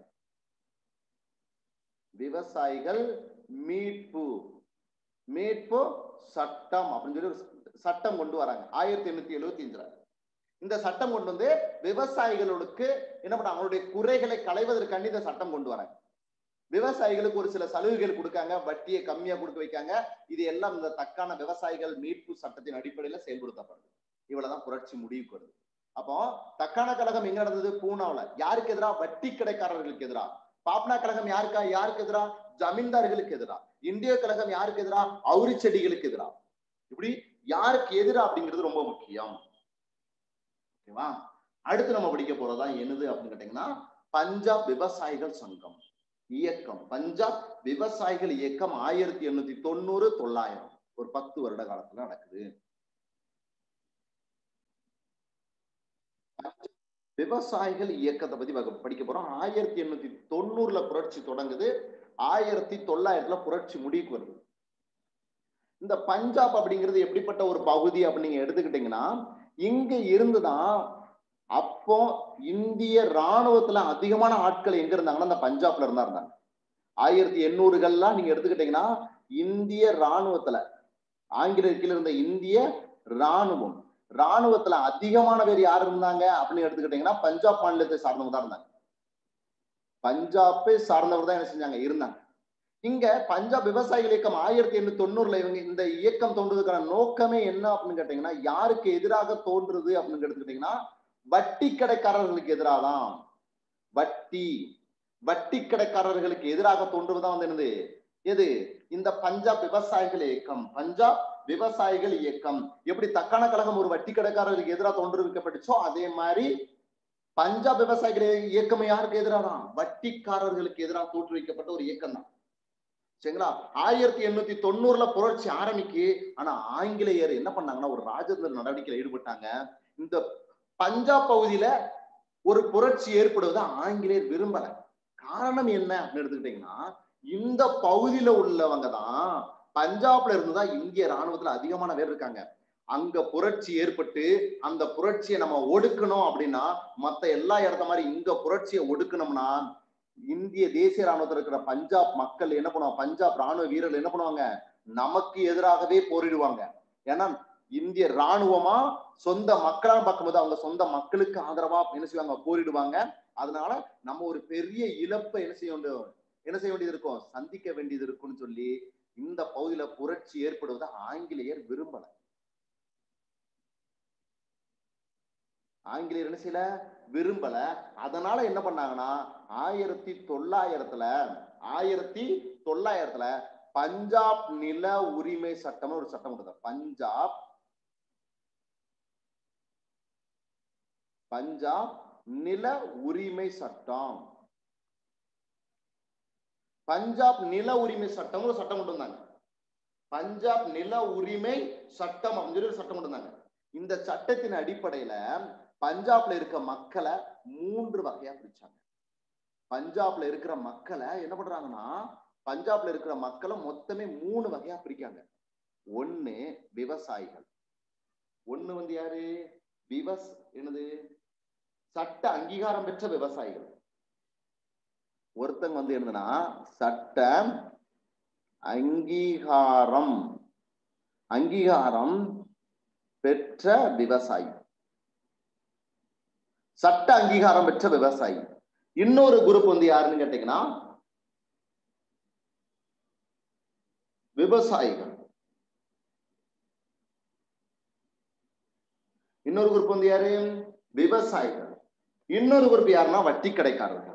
விவசாயிகள் மீட்பு மீட்பு சட்டம் அப்படின்னு சொல்லி ஒரு சட்டம் கொண்டு வராங்க ஆயிரத்தி எண்ணூத்தி எழுபத்தி அஞ்சுல இந்த சட்டம் கொண்டு வந்து விவசாயிகளுக்கு என்ன பண்றாங்க அவங்களுடைய குறைகளை களைவதற்காண்டி இந்த சட்டம் கொண்டு வராங்க விவசாயிகளுக்கு ஒரு சில சலுகைகள் கொடுக்காங்க வட்டியை கம்மியா கொடுக்க வைக்காங்க இது எல்லாம் இந்த தக்கான விவசாயிகள் மீட்பு சட்டத்தின் அடிப்படையில செயல்படுத்தப்படுது இவ்வளவுதான் புரட்சி முடிவுக்கு வருது அப்போ தக்கான கழகம் எங்க நடந்தது பூனாவுல யாருக்கு எதிராக வட்டி கடைக்காரர்களுக்கு எதிரா பாப்னா கழகம் யாருக்கா யாருக்கு எதிரா ஜமீன்தார்களுக்கு எதிரா இந்திய கழகம் யாருக்கு எதிரா அவுரி செடிகளுக்கு எதிரா இப்படி யாருக்கு எதிரா அப்படிங்கிறது ரொம்ப முக்கியம் ஓகேவா அடுத்து நம்ம படிக்க போறதா என்னது அப்படின்னு கேட்டீங்கன்னா பஞ்சாப் விவசாயிகள் சங்கம் இயக்கம் பஞ்சாப் விவசாயிகள் இயக்கம் ஆயிரத்தி எண்ணூத்தி தொண்ணூறு தொள்ளாயிரம் ஒரு பத்து வருட காலத்துல நடக்குது விவசாயிகள் இயக்கத்தை பத்தி படிக்க போறோம் ஆயிரத்தி எண்ணூத்தி தொண்ணூறுல புரட்சி தொடங்குது ஆயிரத்தி தொள்ளாயிரத்துல புரட்சி முடிவுக்கு வருது இந்த பஞ்சாப் அப்படிங்கிறது எப்படிப்பட்ட ஒரு பகுதி அப்படின்னு நீங்க எடுத்துக்கிட்டீங்கன்னா இங்க இருந்துதான் அப்போ இந்திய ராணுவத்துல அதிகமான ஆட்கள் எங்க இருந்தாங்கன்னா அந்த பஞ்சாப்ல இருந்தா இருந்தாங்க ஆயிரத்தி எண்ணூறுகள்லாம் நீங்க எடுத்துக்கிட்டீங்கன்னா இந்திய ராணுவத்துல ஆங்கிலேயர் கீழ இருந்த இந்திய ராணுவம் ராணுவத்துல அதிகமான பேர் யார் இருந்தாங்க அப்படின்னு எடுத்துக்கிட்டீங்கன்னா பஞ்சாப் மாநிலத்தை சார்ந்தவங்க தான் இருந்தாங்க பஞ்சாப்பை சார்ந்தவர் தான் என்ன செஞ்சாங்க இருந்தாங்க இங்க பஞ்சாப் விவசாயிகள் இயக்கம் ஆயிரத்தி எண்ணூத்தி தொண்ணூறுல இவங்க இந்த இயக்கம் தோன்றதுக்கான நோக்கமே என்ன அப்படின்னு கேட்டீங்கன்னா யாருக்கு எதிராக தோன்றுது அப்படின்னு எடுத்துக்கிட்டீங்கன்னா வட்டி கடைக்காரர்களுக்கு எதிராக தான் வட்டி வட்டி கடைக்காரர்களுக்கு எதிராக தோன்றுவதுதான் வந்து என்னது எது இந்த பஞ்சாப் விவசாயிகள் இயக்கம் பஞ்சாப் விவசாயிகள் இயக்கம் எப்படி தக்கான கழகம் ஒரு வட்டி கடைக்காரர்களுக்கு எதிராக தோன்றுவிக்கப்பட்டுச்சோ அதே மாதிரி பஞ்சாப் விவசாயிகள் இயக்கம் யாருக்கு எதிராக தான் வட்டிக்காரர்களுக்கு எதிராக தோற்றுவிக்கப்பட்ட ஒரு இயக்கம் தான் சரிங்களா ஆயிரத்தி எண்ணூத்தி தொண்ணூறுல புரட்சி ஆரம்பிக்கு ஆனா ஆங்கிலேயர் என்ன பண்ணாங்கன்னா ஒரு ராஜதந்திர நடவடிக்கையில் ஈடுபட்டாங்க இந்த பஞ்சாப் பகுதியில ஒரு புரட்சி ஏற்படுவதை ஆங்கிலேயர் விரும்பல காரணம் என்ன அப்படின்னு எடுத்துக்கிட்டீங்கன்னா இந்த பகுதியில உள்ளவங்க தான் பஞ்சாப்ல இருந்துதான் இந்திய ராணுவத்துல அதிகமான பேர் இருக்காங்க அங்க புரட்சி ஏற்பட்டு அந்த புரட்சியை நம்ம ஒடுக்கணும் அப்படின்னா மத்த எல்லா இடத்த மாதிரி இங்க புரட்சியை ஒடுக்கணும்னா இந்திய தேசிய ராணுவத்தில் இருக்கிற பஞ்சாப் மக்கள் என்ன பண்ணுவாங்க பஞ்சாப் ராணுவ வீரர்கள் என்ன பண்ணுவாங்க நமக்கு எதிராகவே போரிடுவாங்க ஏன்னா இந்திய ராணுவமா சொந்த மக்களா பார்க்கும்போது அவங்க சொந்த மக்களுக்கு ஆதரவா என்ன செய்வாங்க போரிடுவாங்க அதனால நம்ம ஒரு பெரிய இழப்பை என்ன செய்ய வேண்டும் என்ன செய்ய வேண்டியது இருக்கும் சந்திக்க வேண்டியது இருக்கும்னு சொல்லி இந்த பகுதியில புரட்சி ஏற்படுவதை ஆங்கிலேயர் விரும்பல ஆங்கிலேயர் என்ன செய்யல விரும்பல அதனால என்ன பண்ணாங்கன்னா ஆயிரத்தி தொள்ளாயிரத்துல ஆயிரத்தி தொள்ளாயிரத்துல பஞ்சாப் நில உரிமை சட்டம் ஒரு சட்டம் கொடுத்தார் பஞ்சாப் பஞ்சாப் நில உரிமை சட்டம் பஞ்சாப் நில உரிமை சட்டம் ஒரு சட்டம் கொண்டு வந்தாங்க பஞ்சாப் நில உரிமை சட்டம் அப்படின்னு சொல்லி ஒரு சட்டம் கொண்டு வந்தாங்க இந்த சட்டத்தின் அடிப்படையில பஞ்சாப்ல இருக்க மக்களை மூன்று வகையா பிரிச்சாங்க பஞ்சாப்ல இருக்கிற மக்களை என்ன பண்றாங்கன்னா பஞ்சாப்ல இருக்கிற மக்களை மொத்தமே மூணு வகையா பிரிக்காங்க ஒண்ணு விவசாயிகள் ஒண்ணு வந்து யாரு விவஸ் என்னது சட்ட அங்கீகாரம் பெற்ற விவசாயிகள் ஒருத்தங்க வந்து என்னதுன்னா சட்ட அங்கீகாரம் அங்கீகாரம் பெற்ற விவசாயி சட்ட அங்கீகாரம் பெற்ற விவசாயி இன்னொரு குரூப் வந்து யாருன்னு கேட்டீங்கன்னா விவசாயிகள் இன்னொரு குரூப் வந்து யாரு விவசாயிகள் இன்னொரு குரூப் யாருன்னா வட்டி கடைக்காரர்கள்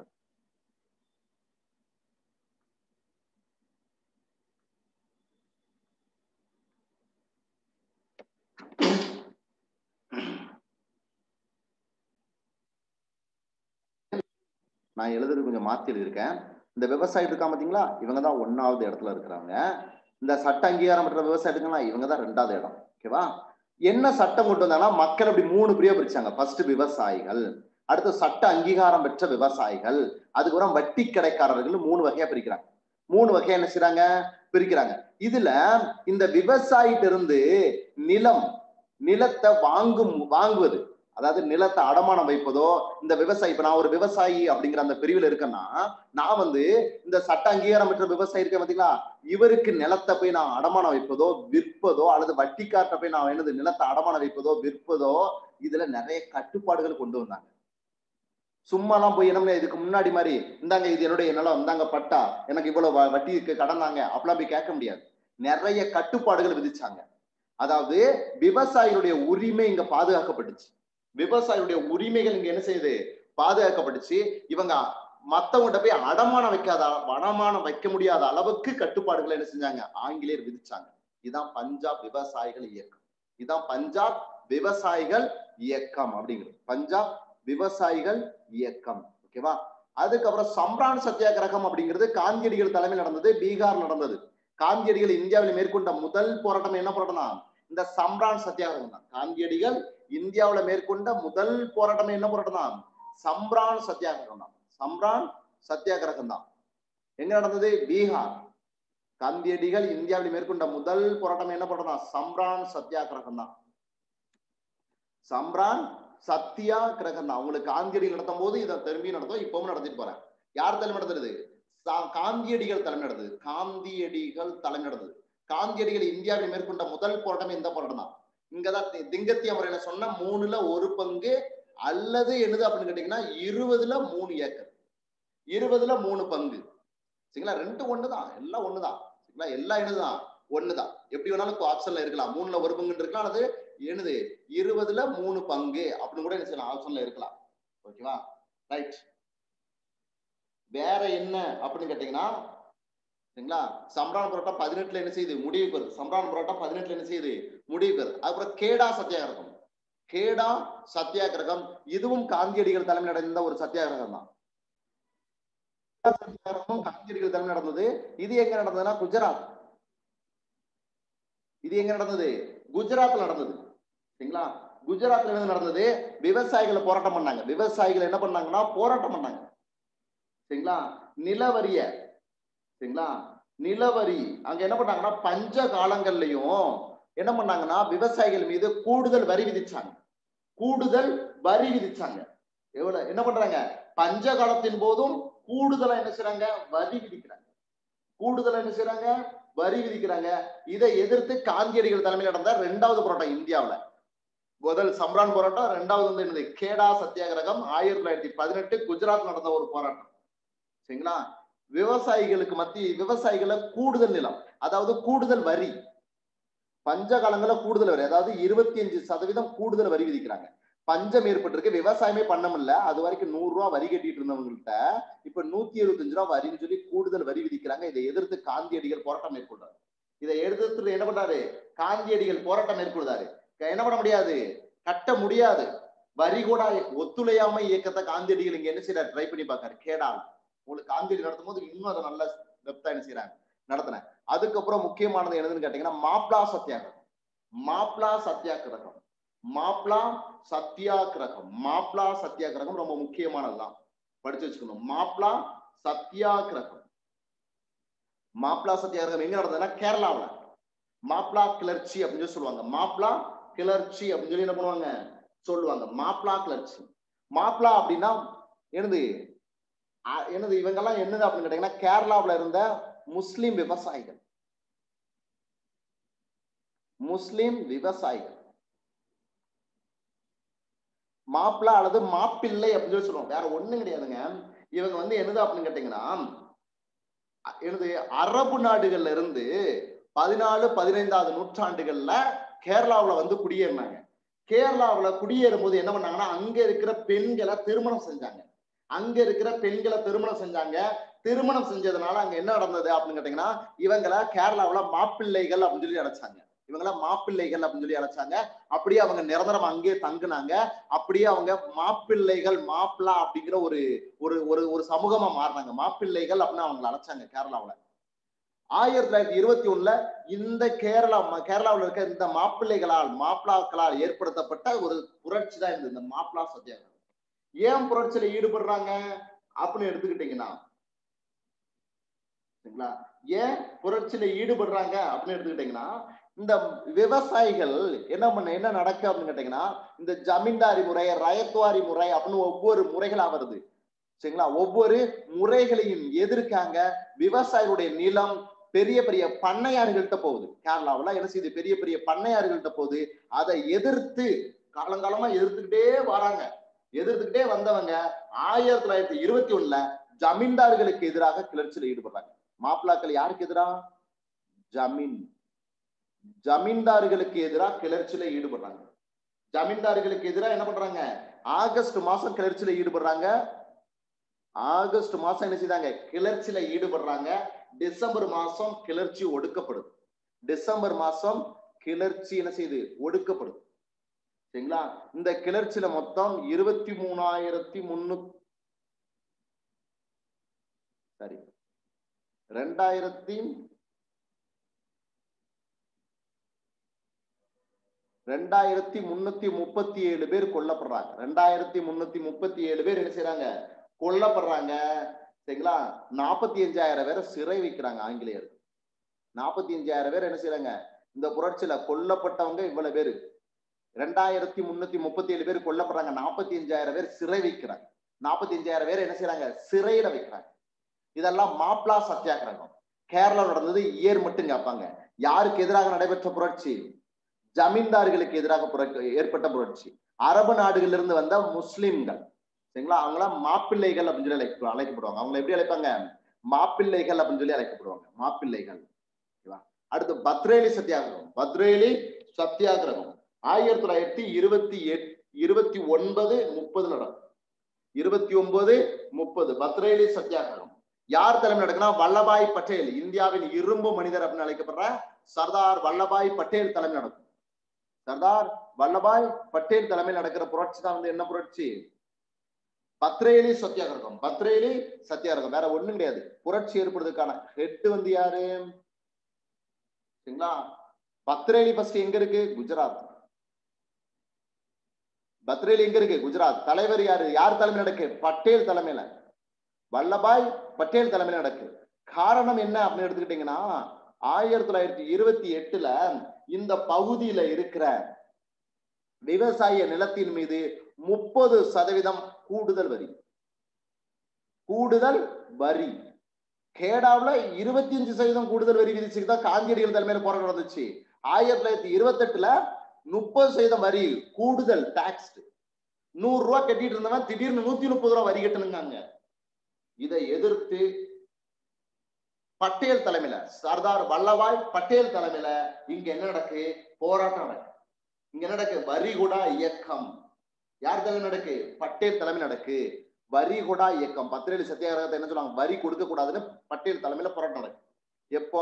நான் எழுதுறது கொஞ்சம் மாத்தி எழுதியிருக்கேன் இந்த விவசாயி இருக்கா பாத்தீங்களா இவங்க தான் ஒன்னாவது இடத்துல இருக்கிறாங்க இந்த சட்ட அங்கீகாரம் பெற்ற விவசாயி இருக்காங்களா இவங்க தான் ரெண்டாவது இடம் ஓகேவா என்ன சட்டம் கொண்டு வந்தாங்கன்னா மக்கள் அப்படி மூணு பிரியா பிரிச்சாங்க ஃபர்ஸ்ட் விவசாயிகள் அடுத்து சட்ட அங்கீகாரம் பெற்ற விவசாயிகள் அதுக்கப்புறம் வட்டி கடைக்காரர்கள் மூணு வகையா பிரிக்கிறாங்க மூணு வகையா என்ன செய்றாங்க பிரிக்கிறாங்க இதுல இந்த விவசாயிட்ட இருந்து நிலம் நிலத்தை வாங்கும் வாங்குவது அதாவது நிலத்தை அடமானம் வைப்பதோ இந்த விவசாயி இப்ப நான் ஒரு விவசாயி அப்படிங்கிற அந்த பிரிவுல இருக்கேன்னா நான் வந்து இந்த சட்ட அங்கீகாரம் பெற்ற விவசாயி இருக்கேன் பாத்தீங்களா இவருக்கு நிலத்தை போய் நான் அடமானம் வைப்பதோ விற்பதோ அல்லது வட்டிக்கார்ட்ட போய் நான் என்னது நிலத்தை அடமானம் வைப்பதோ விற்பதோ இதுல நிறைய கட்டுப்பாடுகள் கொண்டு வந்தாங்க சும்மாலாம் போய் என்ன இதுக்கு முன்னாடி மாதிரி இந்தாங்க இது என்னுடைய நிலம் இந்தாங்க பட்டா எனக்கு இவ்வளவு வ- வட்டிக்கு கடனாங்க அப்படிலாம் போய் கேட்க முடியாது நிறைய கட்டுப்பாடுகள் விதிச்சாங்க அதாவது விவசாயிகளுடைய உரிமை இங்க பாதுகாக்கப்பட்டுச்சு விவசாயியுடைய உரிமைகள் இங்க என்ன செய்யுது பாதுகாக்கப்பட்டுச்சு இவங்க மத்தவங்கிட்ட போய் அடமானம் வைக்காத அடமானம் வைக்க முடியாத அளவுக்கு கட்டுப்பாடுகளை என்ன செஞ்சாங்க ஆங்கிலேயர் விதிச்சாங்க இதான் பஞ்சாப் விவசாயிகள் இயக்கம் இதான் பஞ்சாப் விவசாயிகள் இயக்கம் அப்படிங்கிறது பஞ்சாப் விவசாயிகள் இயக்கம் ஓகேவா அதுக்கப்புறம் சம்ரான் சத்தியாகிரகம் அப்படிங்கிறது காந்தியடிகள் தலைமையில் நடந்தது பீகார் நடந்தது காந்தியடிகள் இந்தியாவில் மேற்கொண்ட முதல் போராட்டம் என்ன போராட்டம் இந்த சம்ரான் சத்தியாகிரகம் தான் காந்தியடிகள் இந்தியாவுல மேற்கொண்ட முதல் போராட்டம் என்ன போராட்டம் தான் சம்ரான் சத்தியாகிரகம் தான் சம்ரான் சத்தியாகிரகம் தான் எங்க நடந்தது பீகார் காந்தியடிகள் இந்தியாவில் மேற்கொண்ட முதல் போராட்டம் என்ன போராட்டம் தான் சம்ரான் சத்தியாகிரகம் தான் சம்ரான் சத்தியா கிரகம் தான் உங்களுக்கு காந்தியடிகள் நடத்தும் போது இதை திரும்பி நடத்தும் இப்பவும் நடத்திட்டு போறேன் யார் தலைமை நடத்துறது சா- காந்தியடிகள் தலைமை நடந்தது காந்தியடிகள் தலைமை நடந்தது காந்தியடிகள் இந்தியாவில் மேற்கொண்ட முதல் போராட்டம் இந்த போராட்டம் தான் இங்கதான் தி- திங்கத்திய முறையில சொன்ன மூணுல ஒரு பங்கு அல்லது என்னது அப்படின்னு கேட்டீங்கன்னா இருபதுல மூணு ஏக்கர் இருபதுல மூணு பங்கு சரிங்களா ரெண்டு ஒண்ணுதான் எல்லாம் ஒண்ணுதான் சரிங்களா எல்லாம் என்னதுதான் ஒண்ணுதான் எப்படி வேணாலும் ஆப்ஷன்ல இருக்கலாம் மூணுல ஒரு பங்கு இருக்கலாம் அல்லது என்னது இருபதுல மூணு பங்கு அப்படின்னு கூட என்ன செய்யலாம் ஆப்ஷன்ல இருக்கலாம் ஓகேவா ரைட் வேற என்ன அப்படின்னு கேட்டீங்கன்னா சரிங்களா சம்ரான் புரோட்டா பதினெட்டுல என்ன செய்யுது முடிவுக்கு வருது சம்ரான் புரோட்டா பதினெட்டுல என்ன செய்யுது முடிவுக்கு வருது அப்புறம் கேடா சத்தியாகிரகம் கேடா சத்தியாகிரகம் இதுவும் காந்தியடிகள் தலைமையில் நடந்த ஒரு சத்தியாகிரகம் தான் கேடா சத்தியாகிரகமும் காந்தியடிகள் தலைமையில் நடந்தது இது எங்க நடந்ததுன்னா குஜராத் இது எங்க நடந்தது குஜராத்ல நடந்தது சரிங்களா குஜராத்ல என்ன நடந்தது விவசாயிகளை போராட்டம் பண்ணாங்க விவசாயிகள் என்ன பண்ணாங்கன்னா போராட்டம் பண்ணாங்க சரிங்களா நிலவரிய சரிங்களா நிலவரி அங்க என்ன பண்ணாங்கன்னா பஞ்ச காலங்கள்லயும் என்ன பண்ணாங்கன்னா விவசாயிகள் மீது கூடுதல் வரி விதிச்சாங்க கூடுதல் வரி விதிச்சாங்க எவ்வளவு என்ன பண்றாங்க பஞ்ச காலத்தின் போதும் கூடுதலா என்ன செய்றாங்க வரி விதிக்கிறாங்க கூடுதலா என்ன செய்றாங்க வரி விதிக்கிறாங்க இதை எதிர்த்து காந்தியடிகள் தலைமையில் நடந்த ரெண்டாவது போராட்டம் இந்தியாவுல முதல் சம்ரான் போராட்டம் ரெண்டாவது வந்து என்னது கேடா சத்தியாகிரகம் ஆயிரத்தி தொள்ளாயிரத்தி பதினெட்டு குஜராத் நடந்த ஒரு போராட்டம் சரிங்களா விவசாயிகளுக்கு மத்திய விவசாயிகளை கூடுதல் நிலம் அதாவது கூடுதல் வரி பஞ்ச காலங்கள கூடுதல் வரி அதாவது இருபத்தி அஞ்சு சதவீதம் கூடுதல் வரி விதிக்கிறாங்க பஞ்சம் ஏற்பட்டிருக்கு விவசாயமே பண்ண முடியல அது வரைக்கும் நூறு ரூபா வரி கட்டிட்டு இருந்தவங்கள்ட்ட இப்ப நூத்தி எழுபத்தஞ்சு ரூபா வரின்னு சொல்லி கூடுதல் வரி விதிக்கிறாங்க இதை எதிர்த்து காந்தியடிகள் போராட்டம் மேற்கொண்டாரு இதை எதிர்த்து என்ன பண்றாரு காந்தியடிகள் போராட்டம் மேற்கொள்றாரு என்ன பண்ண முடியாது கட்ட முடியாது வரி கூட ஒத்துழையாமை இயக்கத்தை காந்தியடிகள் இங்க என்ன செய்யறாரு ட்ரை பண்ணி பார்க்காரு கேடால் உங்களுக்கு காந்தியடி நடத்தும் போது இன்னும் அதை நல்ல டெப்தா என்ன செய்யறாங்க நடத்தினேன் அதுக்கப்புறம் முக்கியமானது என்னதுன்னு கேட்டீங்கன்னா மாப்ளா சத்தியாகிரகம் மாப்ளா சத்தியாகிரகம் மாப்ளா சத்தியாகிரகம் மாப்ளா சத்தியாகிரகம் ரொம்ப முக்கியமானதுதான் படிச்சு வச்சுக்கணும் மாப்ளா சத்தியாகிரகம் மாப்ளா சத்தியாகிரகம் எங்க நடந்ததுன்னா கேரளாவுல மாப்ளா கிளர்ச்சி அப்படின்னு சொல்லி சொல்லுவாங்க மாப்ளா கிளர்ச்சி அப்படின்னு சொல்லி என்ன பண்ணுவாங்க சொல்லுவாங்க மாப்ளா கிளர்ச்சி மாப்ளா அப்படின்னா என்னது அ- என்னது இவங்கெல்லாம் என்னது அப்படின்னு கேட்டீங்கன்னா கேரளாவுல இருந்த முஸ்லிம் விவசாயிகள் முஸ்லிம் விவசாயிகள் மாப்பிள்ளை அல்லது மாப்பிள்ளை அப்படின்னு சொல்லி சொல்லுவோம் வேற ஒண்ணும் கிடையாதுங்க இவங்க வந்து என்னது அப்படின்னு கேட்டீங்கன்னா அ- என்னது அரபு நாடுகள்ல இருந்து பதினாலு பதினைந்தாவது நூற்றாண்டுகள்ல கேரளாவுல வந்து குடியேறினாங்க கேரளாவுல குடியேறும் போது என்ன பண்ணாங்கன்னா அங்க இருக்கிற பெண்களை திருமணம் செஞ்சாங்க அங்க இருக்கிற பெண்களை திருமணம் செஞ்சாங்க திருமணம் செஞ்சதுனால அங்க என்ன நடந்தது அப்படின்னு கேட்டீங்கன்னா இவங்களை கேரளாவுல மாப்பிள்ளைகள் அப்படின்னு சொல்லி அழைச்சாங்க இவங்கள மாப்பிள்ளைகள் அப்படின்னு சொல்லி அழைச்சாங்க அப்படியே அவங்க நிரந்தரம் அங்கேயே தங்குனாங்க அப்படியே அவங்க மாப்பிள்ளைகள் மாப்பிள்ளா அப்படிங்கிற ஒரு ஒரு ஒரு ஒரு சமூகமா மாறினாங்க மாப்பிள்ளைகள் அப்படின்னு அவங்களை அழைச்சாங்க கேரளாவுல ஆயிரத்தி தொள்ளாயிரத்தி இருபத்தி ஒண்ணுல இந்த கேரளா ம- கேரளாவுல இருக்க இந்த மாப்பிள்ளைகளால் மாப்பிளாக்களால் ஏற்படுத்தப்பட்ட ஒரு புரட்சி தான் இந்த இந்த மாப்பிளா சத்தியாகிரகம் ஏன் புரட்சியில ஈடுபடுறாங்க அப்படின்னு எடுத்துக்கிட்டீங்கன்னா சரிங்களா ஏன் புரட்சியில ஈடுபடுறாங்க அப்படின்னு எடுத்துக்கிட்டீங்கன்னா இந்த விவசாயிகள் என்ன பண்ண என்ன நடக்கு அப்படின்னு கேட்டீங்கன்னா இந்த ஜமீன்தாரி முறை ரயத்வாரி முறை அப்படின்னு ஒவ்வொரு முறைகளா வருது சரிங்களா ஒவ்வொரு முறைகளையும் எதிர்க்காங்க விவசாயிகளுடைய நிலம் பெரிய பெரிய பண்ணையார்கள்ட்ட போகுது கேரளாவுல என்ன செய்யுது பெரிய பெரிய பண்ணையார்கள்ட்ட போகுது அதை எதிர்த்து காலங்காலமா எதிர்த்துக்கிட்டே வராங்க எதிர்த்துக்கிட்டே வந்தவங்க ஆயிரத்தி தொள்ளாயிரத்தி இருபத்தி ஒண்ணுல ஜமீன்தார்களுக்கு எதிராக கிளர்ச்சியில ஈடுபடுறாங்க மாப்பிளாக்கள் யாருக்கு எதிரா ஜமீன் ஜமீன்தார்களுக்கு எதிராக கிளர்ச்சியில ஈடுபடுறாங்க ஜமீன்தார்களுக்கு எதிராக என்ன பண்றாங்க ஆகஸ்ட் மாசம் கிளர்ச்சியில ஈடுபடுறாங்க ஆகஸ்ட் மாசம் என்ன செய்தாங்க கிளர்ச்சியில ஈடுபடுறாங்க டிசம்பர் மாசம் கிளர்ச்சி ஒடுக்கப்படுது டிசம்பர் மாசம் கிளர்ச்சி என்ன செய்யுது ஒடுக்கப்படுது சரிங்களா இந்த கிளர்ச்சியில மொத்தம் இருபத்தி மூணாயிரத்தி முன்னூத்தி சரி ரெண்டாயிரத்தி ரெண்டாயிரத்தி முன்னூத்தி முப்பத்தி ஏழு பேர் கொல்லப்படுறாங்க ரெண்டாயிரத்தி முன்னூத்தி முப்பத்தி ஏழு பேர் என்ன செய்றாங்க கொல்லப்படுறாங்க சரிங்களா நாற்பத்தி அஞ்சாயிரம் பேரை சிறை வைக்கிறாங்க ஆங்கிலேயர் நாற்பத்தி அஞ்சாயிரம் பேர் என்ன செய்றாங்க இந்த புரட்சியில கொல்லப்பட்டவங்க இவ்வளவு பேரு ரெண்டாயிரத்தி முன்னூத்தி முப்பத்தி ஏழு பேர் கொல்லப்படுறாங்க நாற்பத்தி அஞ்சாயிரம் பேர் சிறை வைக்கிறாங்க நாற்பத்தி அஞ்சாயிரம் பேர் என்ன செய்றாங்க சிறையில வைக்கிறாங்க இதெல்லாம் மாப்ளா சத்தியாகிரகம் கேரளா நடந்தது இயர் மட்டும் கேட்பாங்க யாருக்கு எதிராக நடைபெற்ற புரட்சி ஜமீன்தார்களுக்கு எதிராக புரட்சி ஏற்பட்ட புரட்சி அரபு நாடுகளிலிருந்து இருந்து வந்த முஸ்லிம்கள் சரிங்களா அவங்களாம் மாப்பிள்ளைகள் அப்படின்னு சொல்லி அழைக்க அழைக்கப்படுவாங்க அவங்களை எப்படி அழைப்பாங்க மாப்பிள்ளைகள் அப்படின்னு சொல்லி அழைக்கப்படுவாங்க மாப்பிள்ளைகள் ஓகேவா அடுத்து பத்ரேலி சத்தியாகிரகம் பத்ரேலி சத்தியாகிரகம் ஆயிரத்தி தொள்ளாயிரத்தி இருபத்தி எட் இருபத்தி ஒன்பது முப்பது நடக்கும் இருபத்தி ஒன்பது முப்பது பத்ரேலி சத்தியாகிரகம் யார் தலைமை நடக்குன்னா வல்லபாய் பட்டேல் இந்தியாவின் இரும்பு மனிதர் அப்படின்னு அழைக்கப்படுற சர்தார் வல்லபாய் பட்டேல் தலைமை நடக்கும் சர்தார் வல்லபாய் பட்டேல் தலைமையில் நடக்கிற புரட்சி தான் வந்து என்ன புரட்சி பத்ரேலி சத்தியாகிரகம் பத்ரேலி சத்தியாகிரகம் வேற ஒண்ணும் கிடையாது புரட்சி ஏற்படுறதுக்கான ஹெட் வந்து யாரு சரிங்களா பத்ரேலி ஃபர்ஸ்ட் எங்க இருக்கு குஜராத் பத்ரேலி எங்க இருக்கு குஜராத் தலைவர் யாரு யார் தலைமையில் நடக்கு பட்டேல் தலைமையில வல்லபாய் பட்டேல் தலைமையில நடக்கு காரணம் என்ன அப்படின்னு எடுத்துக்கிட்டீங்கன்னா ஆயிரத்தி தொள்ளாயிரத்தி இருபத்தி எட்டுல இந்த பகுதியில இருக்கிற விவசாய நிலத்தின் மீது முப்பது சதவீதம் கூடுதல் வரி கூடுதல் வரி கேடாவுல இருபத்தி அஞ்சு சதவீதம் கூடுதல் வரி விதிச்சுட்டு தான் காந்தியடிகள் தலைமையில போராட்டம் நடந்துச்சு ஆயிரத்தி தொள்ளாயிரத்தி இருபத்தி எட்டுல முப்பது சதவீதம் வரி கூடுதல் டாக்ஸ் நூறு ரூபா கட்டிட்டு இருந்தவன் திடீர்னு நூத்தி முப்பது ரூபா வரி கட்டணுங்க இதை எதிர்த்து பட்டேல் தலைமையில சர்தார் வல்லபாய் பட்டேல் தலைமையில இங்க என்ன நடக்கு போராட்டம் நடக்கு இங்க என்ன நடக்கு வரிகுடா இயக்கம் யார் தலைமை நடக்கு பட்டேல் தலைமை நடக்கு வரிகுடா இயக்கம் பத்திரேலி சத்தியாகிரகத்தை என்ன சொல்லுவாங்க வரி கொடுக்க கூடாதுன்னு பட்டேல் தலைமையில போராட்டம் நடக்கு எப்போ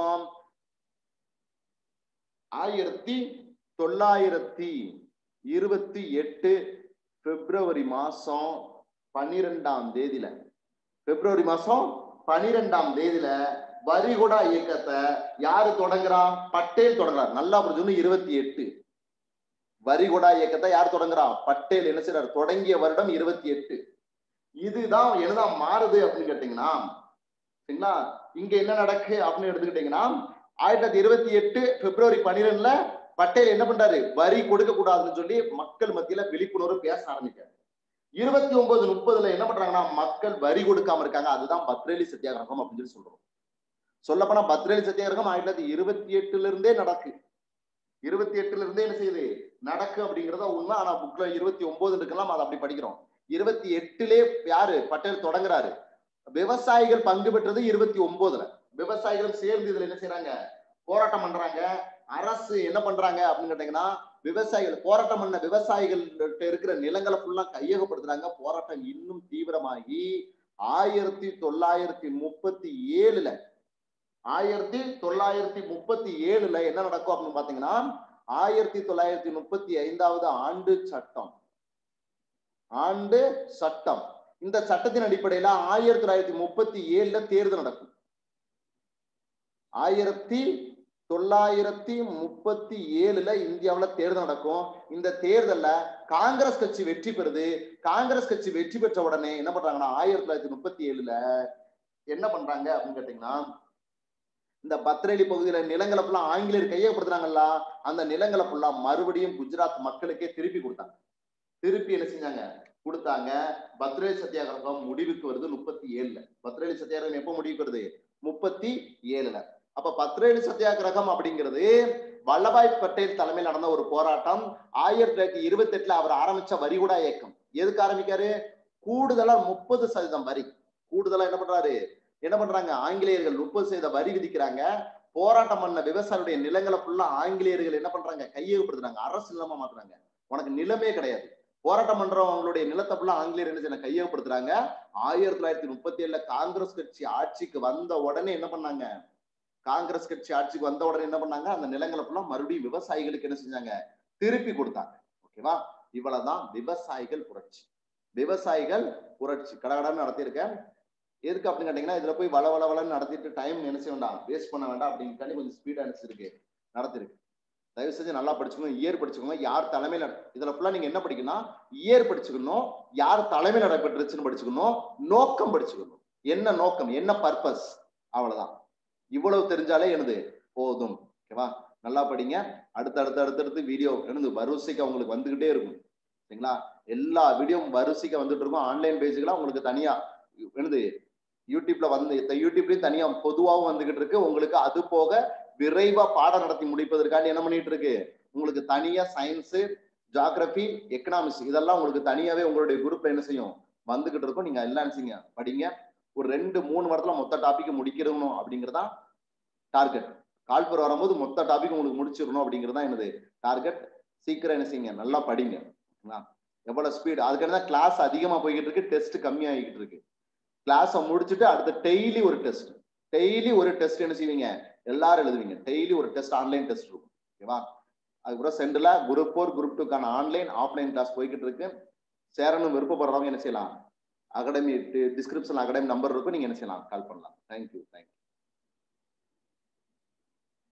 ஆயிரத்தி தொள்ளாயிரத்தி இருபத்தி எட்டு பிப்ரவரி மாசம் பன்னிரெண்டாம் தேதியில பிப்ரவரி மாசம் பனிரெண்டாம் தேதியில வரிகுடா இயக்கத்தை யாரு தொடங்குறா பட்டேல் தொடங்குறார் நல்லா புரிஞ்சுக்கணும் இருபத்தி எட்டு வரிகொடா இயக்கத்தை யார் தொடங்குறா பட்டேல் என்ன செய்றாரு தொடங்கிய வருடம் இருபத்தி எட்டு இதுதான் என்னதான் மாறுது அப்படின்னு கேட்டீங்கன்னா சரிங்களா இங்க என்ன நடக்கு அப்படின்னு எடுத்துக்கிட்டீங்கன்னா ஆயிரத்தி தொள்ளாயிரத்தி இருபத்தி எட்டு பிப்ரவரி பன்னிரெண்டுல பட்டேல் என்ன பண்றாரு வரி கொடுக்க கூடாதுன்னு சொல்லி மக்கள் மத்தியில விழிப்புணர்வு பேச ஆரம்பிக்கிறார் இருபத்தி ஒன்பது முப்பதுல என்ன பண்றாங்கன்னா மக்கள் வரி கொடுக்காம இருக்காங்க அதுதான் பத்ரேலி சத்தியாகிரகம் அப்படின்னு சொல்லி சொல்றோம் சொல்லப்போனா பத்ரேலி சத்தியாகிரகம் ஆயிரத்தி தொள்ளாயிரத்தி இருபத்தி எட்டுல இருந்தே நடக்கு இருபத்தி எட்டுல இருந்தே என்ன செய்யுது நடக்கு அப்படிங்கறத உண்மை ஆனா புக்ல இருபத்தி ஒன்பது இருக்கலாம் அதை அப்படி படிக்கிறோம் இருபத்தி எட்டுலே யாரு பட்டேல் தொடங்குறாரு விவசாயிகள் பங்கு பெற்றது இருபத்தி ஒன்பதுல விவசாயிகள் சேர்ந்து இதுல என்ன செய்யறாங்க போராட்டம் பண்றாங்க அரசு என்ன பண்றாங்க அப்படின்னு கேட்டீங்கன்னா விவசாயிகள் போராட்டம் பண்ண விவசாயிகள் இருக்கிற நிலங்களை ஃபுல்லா கையகப்படுத்துறாங்க போராட்டம் இன்னும் தீவிரமாகி ஆயிரத்தி தொள்ளாயிரத்தி முப்பத்தி ஏழுல ஆயிரத்தி தொள்ளாயிரத்தி முப்பத்தி ஏழுல என்ன நடக்கும் அப்படின்னு பாத்தீங்கன்னா ஆயிரத்தி தொள்ளாயிரத்தி முப்பத்தி ஐந்தாவது ஆண்டு சட்டம் ஆண்டு சட்டம் இந்த சட்டத்தின் அடிப்படையில ஆயிரத்தி தொள்ளாயிரத்தி முப்பத்தி ஏழுல தேர்தல் நடக்கும் ஆயிரத்தி தொள்ளாயிரத்தி முப்பத்தி ஏழுல இந்தியாவுல தேர்தல் நடக்கும் இந்த தேர்தல்ல காங்கிரஸ் கட்சி வெற்றி பெறுது காங்கிரஸ் கட்சி வெற்றி பெற்ற உடனே என்ன பண்றாங்கன்னா ஆயிரத்தி தொள்ளாயிரத்தி முப்பத்தி ஏழுல என்ன பண்றாங்க அப்படின்னு கேட்டீங்கன்னா இந்த பத்ரேலி பகுதியில நிலங்களை ஃபுல்லா ஆங்கிலேயர் கையகப்படுத்துறாங்கல்ல அந்த நிலங்களை ஃபுல்லா மறுபடியும் குஜராத் மக்களுக்கே திருப்பி கொடுத்தாங்க திருப்பி என்ன செஞ்சாங்க கொடுத்தாங்க பத்ரேலி சத்தியாகிரகம் முடிவுக்கு வருது முப்பத்தி ஏழுல பத்ரேலி சத்தியாகிரகம் எப்போ முடிவுக்கு வருது முப்பத்தி ஏழுல அப்ப பத்ரேலி சத்தியாகிரகம் அப்படிங்கிறது வல்லபாய் பட்டேல் தலைமையில் நடந்த ஒரு போராட்டம் ஆயிரத்தி தொள்ளாயிரத்தி இருபத்தி எட்டுல அவர் ஆரம்பிச்ச வரிகுடா இயக்கம் எதுக்கு ஆரம்பிக்காரு கூடுதலா முப்பது சதவீதம் வரி கூடுதலா என்ன பண்றாரு என்ன பண்றாங்க ஆங்கிலேயர்கள் முப்பது சதவீத வரி விதிக்கிறாங்க போராட்டம் பண்ண விவசாயியுடைய நிலங்களை ஃபுல்லா ஆங்கிலேயர்கள் என்ன பண்றாங்க கையகப்படுத்துறாங்க அரசு நிலமா மாத்துறாங்க உனக்கு நிலமே கிடையாது போராட்டம் பண்றவங்களுடைய நிலத்தை ஃபுல்லா ஆங்கிலேயர் என்ன செய்ய கையகப்படுத்துறாங்க ஆயிரத்தி தொள்ளாயிரத்தி முப்பத்தி ஏழுல காங்கிரஸ் கட்சி ஆட்சிக்கு வந்த உடனே என்ன பண்ணாங்க காங்கிரஸ் கட்சி ஆட்சிக்கு வந்த உடனே என்ன பண்ணாங்க அந்த நிலங்களை ஃபுல்லா மறுபடியும் விவசாயிகளுக்கு என்ன செஞ்சாங்க திருப்பி கொடுத்தாங்க ஓகேவா இவ்வளவுதான் விவசாயிகள் புரட்சி விவசாயிகள் புரட்சி கடகடன்னு நடத்தியிருக்கேன் எதுக்கு அப்படின்னு கேட்டீங்கன்னா இதுல போய் வள வள வளன்னு நடத்திட்டு டைம் நினைச்ச வேண்டாம் வேஸ்ட் பண்ண வேண்டாம் அப்படின்னு கொஞ்சம் ஸ்பீடா நினைச்சிருக்கு நடத்திருக்கு தயவு செஞ்சு நல்லா படிச்சுக்கணும் இயர் படிச்சுக்கோங்க யார் தலைமையில் இதுல ஃபுல்லா நீங்க என்ன படிக்கணும் இயர் படிச்சுக்கணும் யார் தலைமை நடைபெற்றுச்சுன்னு படிச்சுக்கணும் நோக்கம் படிச்சுக்கணும் என்ன நோக்கம் என்ன பர்பஸ் அவ்வளவுதான் இவ்வளவு தெரிஞ்சாலே எனது போதும் ஓகேவா நல்லா படிங்க அடுத்து அடுத்து அடுத்தடுத்து வீடியோ எனது வரிசைக்கு உங்களுக்கு வந்துகிட்டே இருக்கும் சரிங்களா எல்லா வீடியோவும் வரிசைக்கு வந்துட்டு இருக்கும் ஆன்லைன் பேஜுக்கெல்லாம் உங்களுக்கு தனியா எனது யூடியூப்ல வந்து யூடியூப்லயும் தனியா பொதுவாகவும் வந்துகிட்டு இருக்கு உங்களுக்கு அது போக விரைவா பாடம் நடத்தி முடிப்பதற்காண்டி என்ன பண்ணிட்டு இருக்கு உங்களுக்கு தனியா சயின்ஸ் ஜாகிரபி எக்கனாமிக்ஸ் இதெல்லாம் உங்களுக்கு தனியாவே உங்களுடைய குரூப்ல என்ன செய்யும் வந்துகிட்டு இருக்கும் நீங்க எல்லாம் என்ன செய்யுங்க படிங்க ஒரு ரெண்டு மூணு வாரத்துல மொத்த டாபிக் முடிக்கிறணும் அப்படிங்கறதா டார்கெட் கால்பர் வரும்போது மொத்த டாபிக் உங்களுக்கு முடிச்சிடணும் அப்படிங்கறதா என்னது டார்கெட் சீக்கிரம் என்ன செய்யுங்க நல்லா படிங்க எவ்வளவு ஸ்பீடு அதுக்கான தான் கிளாஸ் அதிகமா போய்கிட்டு இருக்கு டெஸ்ட் கம்மியாகிட்டு இருக்கு கிளாஸை முடிச்சுட்டு அடுத்த டெய்லி ஒரு டெஸ்ட் டெய்லி ஒரு டெஸ்ட் என்ன செய்வீங்க எல்லாரும் எழுதுவீங்க டெய்லி ஒரு டெஸ்ட் ஆன்லைன் டெஸ்ட் இருக்கும் ஓகேவா அதுக்கப்புறம் சென்டர்ல குரூப் ஃபோர் குரூப் டூக்கான ஆன்லைன் ஆஃப்லைன் கிளாஸ் போய்கிட்டு இருக்கு சேரணும் விருப்பப்படுறவங்க என்ன செய்யலாம் அகாடமி டிஸ்கிரிப்ஷன் அகாடமி நம்பர் இருக்கும் நீங்க என்ன செய்யலாம் கால் பண்ணலாம் தேங்க்யூ தேங்க்யூ